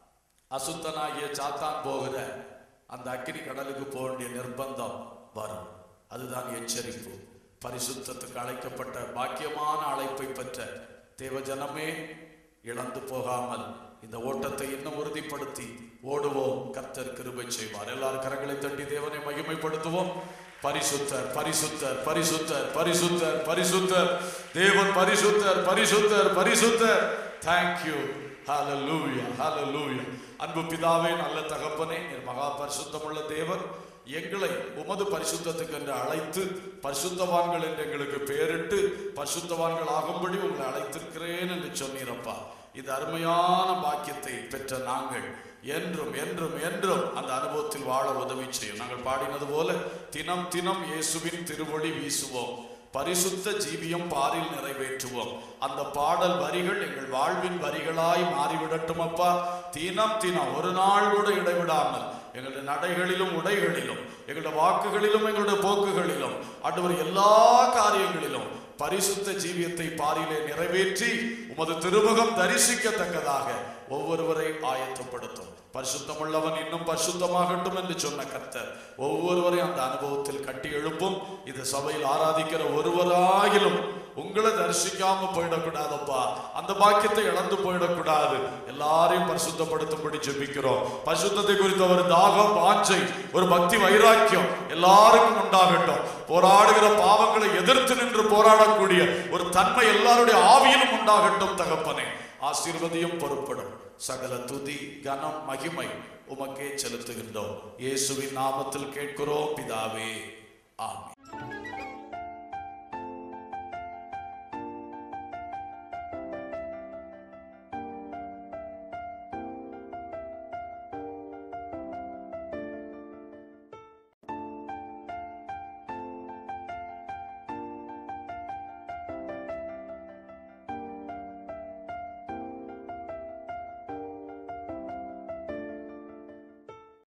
அசுத்தனாகிய சாத்தான் போகிற அந்த அக்கினி கடலுக்கு போக வேண்டிய நிர்பந்தம் வரும் அதுதான் எச்சரிப்பு பரிசுத்தத்துக்கு அழைக்கப்பட்ட பாக்கியமான அழைப்பை பெற்ற தேவஜனமே இழந்து போகாமல் இந்த ஓட்டத்தை இன்னும் உறுதிப்படுத்தி ஓடுவோம் கர்த்தர் கிருபை செய்வார் எல்லாரும் கரங்களை தட்டி தேவனை மகிமைப்படுத்துவோம் பரிசுத்தர் பரிசுத்தர் பரிசுத்தர் பரிசுத்தர் பரிசுத்தர் தேவன் பரிசுத்தர் பரிசுத்தர் பரிசுத்தர் தேங்க்யூ ஹalleluya ஹalleluya அன்பு பிதாவே நல்ல தகப்பனே நீர் மகா பரிசுத்தமுள்ள தேவன் எங்களை உமது பரிசுத்தத்துக்கு என்று அழைத்து பரிசுத்தவான்கள் என்று எங்களுக்கு பெயரிட்டு பரிசுத்தவான்கள் ஆகும்படி உங்களை அழைத்திருக்கிறேன் என்று சொன்னீரப்பா இது அருமையான பாக்கியத்தை பெற்ற நாங்கள் என்றும் என்றும் என்றும் அந்த அனுபவத்தில் வாழ உதவி செய்யும் நாங்கள் பாடினது போல தினம் தினம் இயேசுவின் திருவொளி வீசுவோம் பரிசுத்த ஜீவியம் பாரில் நிறைவேற்றுவோம் அந்த பாடல் வரிகள் எங்கள் வாழ்வின் வரிகளாய் மாறிவிடட்டும் அப்பா தினம் தினம் ஒரு நாள் கூட இடைவிடாமல் எங்களுடைய நடைகளிலும் உடைகளிலும் எங்களுடைய வாக்குகளிலும் எங்களுடைய போக்குகளிலும் ஆண்டவர் எல்லா காரியங்களிலும் பரிசுத்த ஜீவியத்தை பாரிலே நிறைவேற்றி உமது திருமுகம் தரிசிக்கத்தக்கதாக ஒவ்வொருவரை ஆயத்தப்படுத்தும் பரிசுத்தமுள்ளவன் இன்னும் பரிசுத்தமாகட்டும் என்று சொன்ன கர்த்தர் ஒவ்வொருவரையும் அந்த அனுபவத்தில் கட்டி எழுப்பும் இது சபையில் ஆராதிக்கிற ஒருவராகிலும் உங்களை தரிசிக்காம போயிடக்கூடாதப்பா அந்த பாக்கியத்தை இழந்து போயிடக்கூடாது எல்லாரையும் பரிசுத்தப்படுத்தும்படி ஜெபிக்கிறோம் பரிசுத்தத்தை குறித்த ஒரு தாகம் வாஞ்சை ஒரு பக்தி வைராக்கியம் எல்லாருக்கும் உண்டாகட்டும் போராடுகிற பாவங்களை எதிர்த்து நின்று போராடக்கூடிய ஒரு தன்மை எல்லாருடைய ஆவியிலும் உண்டாகட்டும் தகப்பனே ஆசீர்வதியும் பொறுப்படும் சகல துதி கனம் மகிமை உமக்கே செலுத்துகின்றோம் இயேசுவின் நாமத்தில் கேட்கிறோம் பிதாவே ஆமென்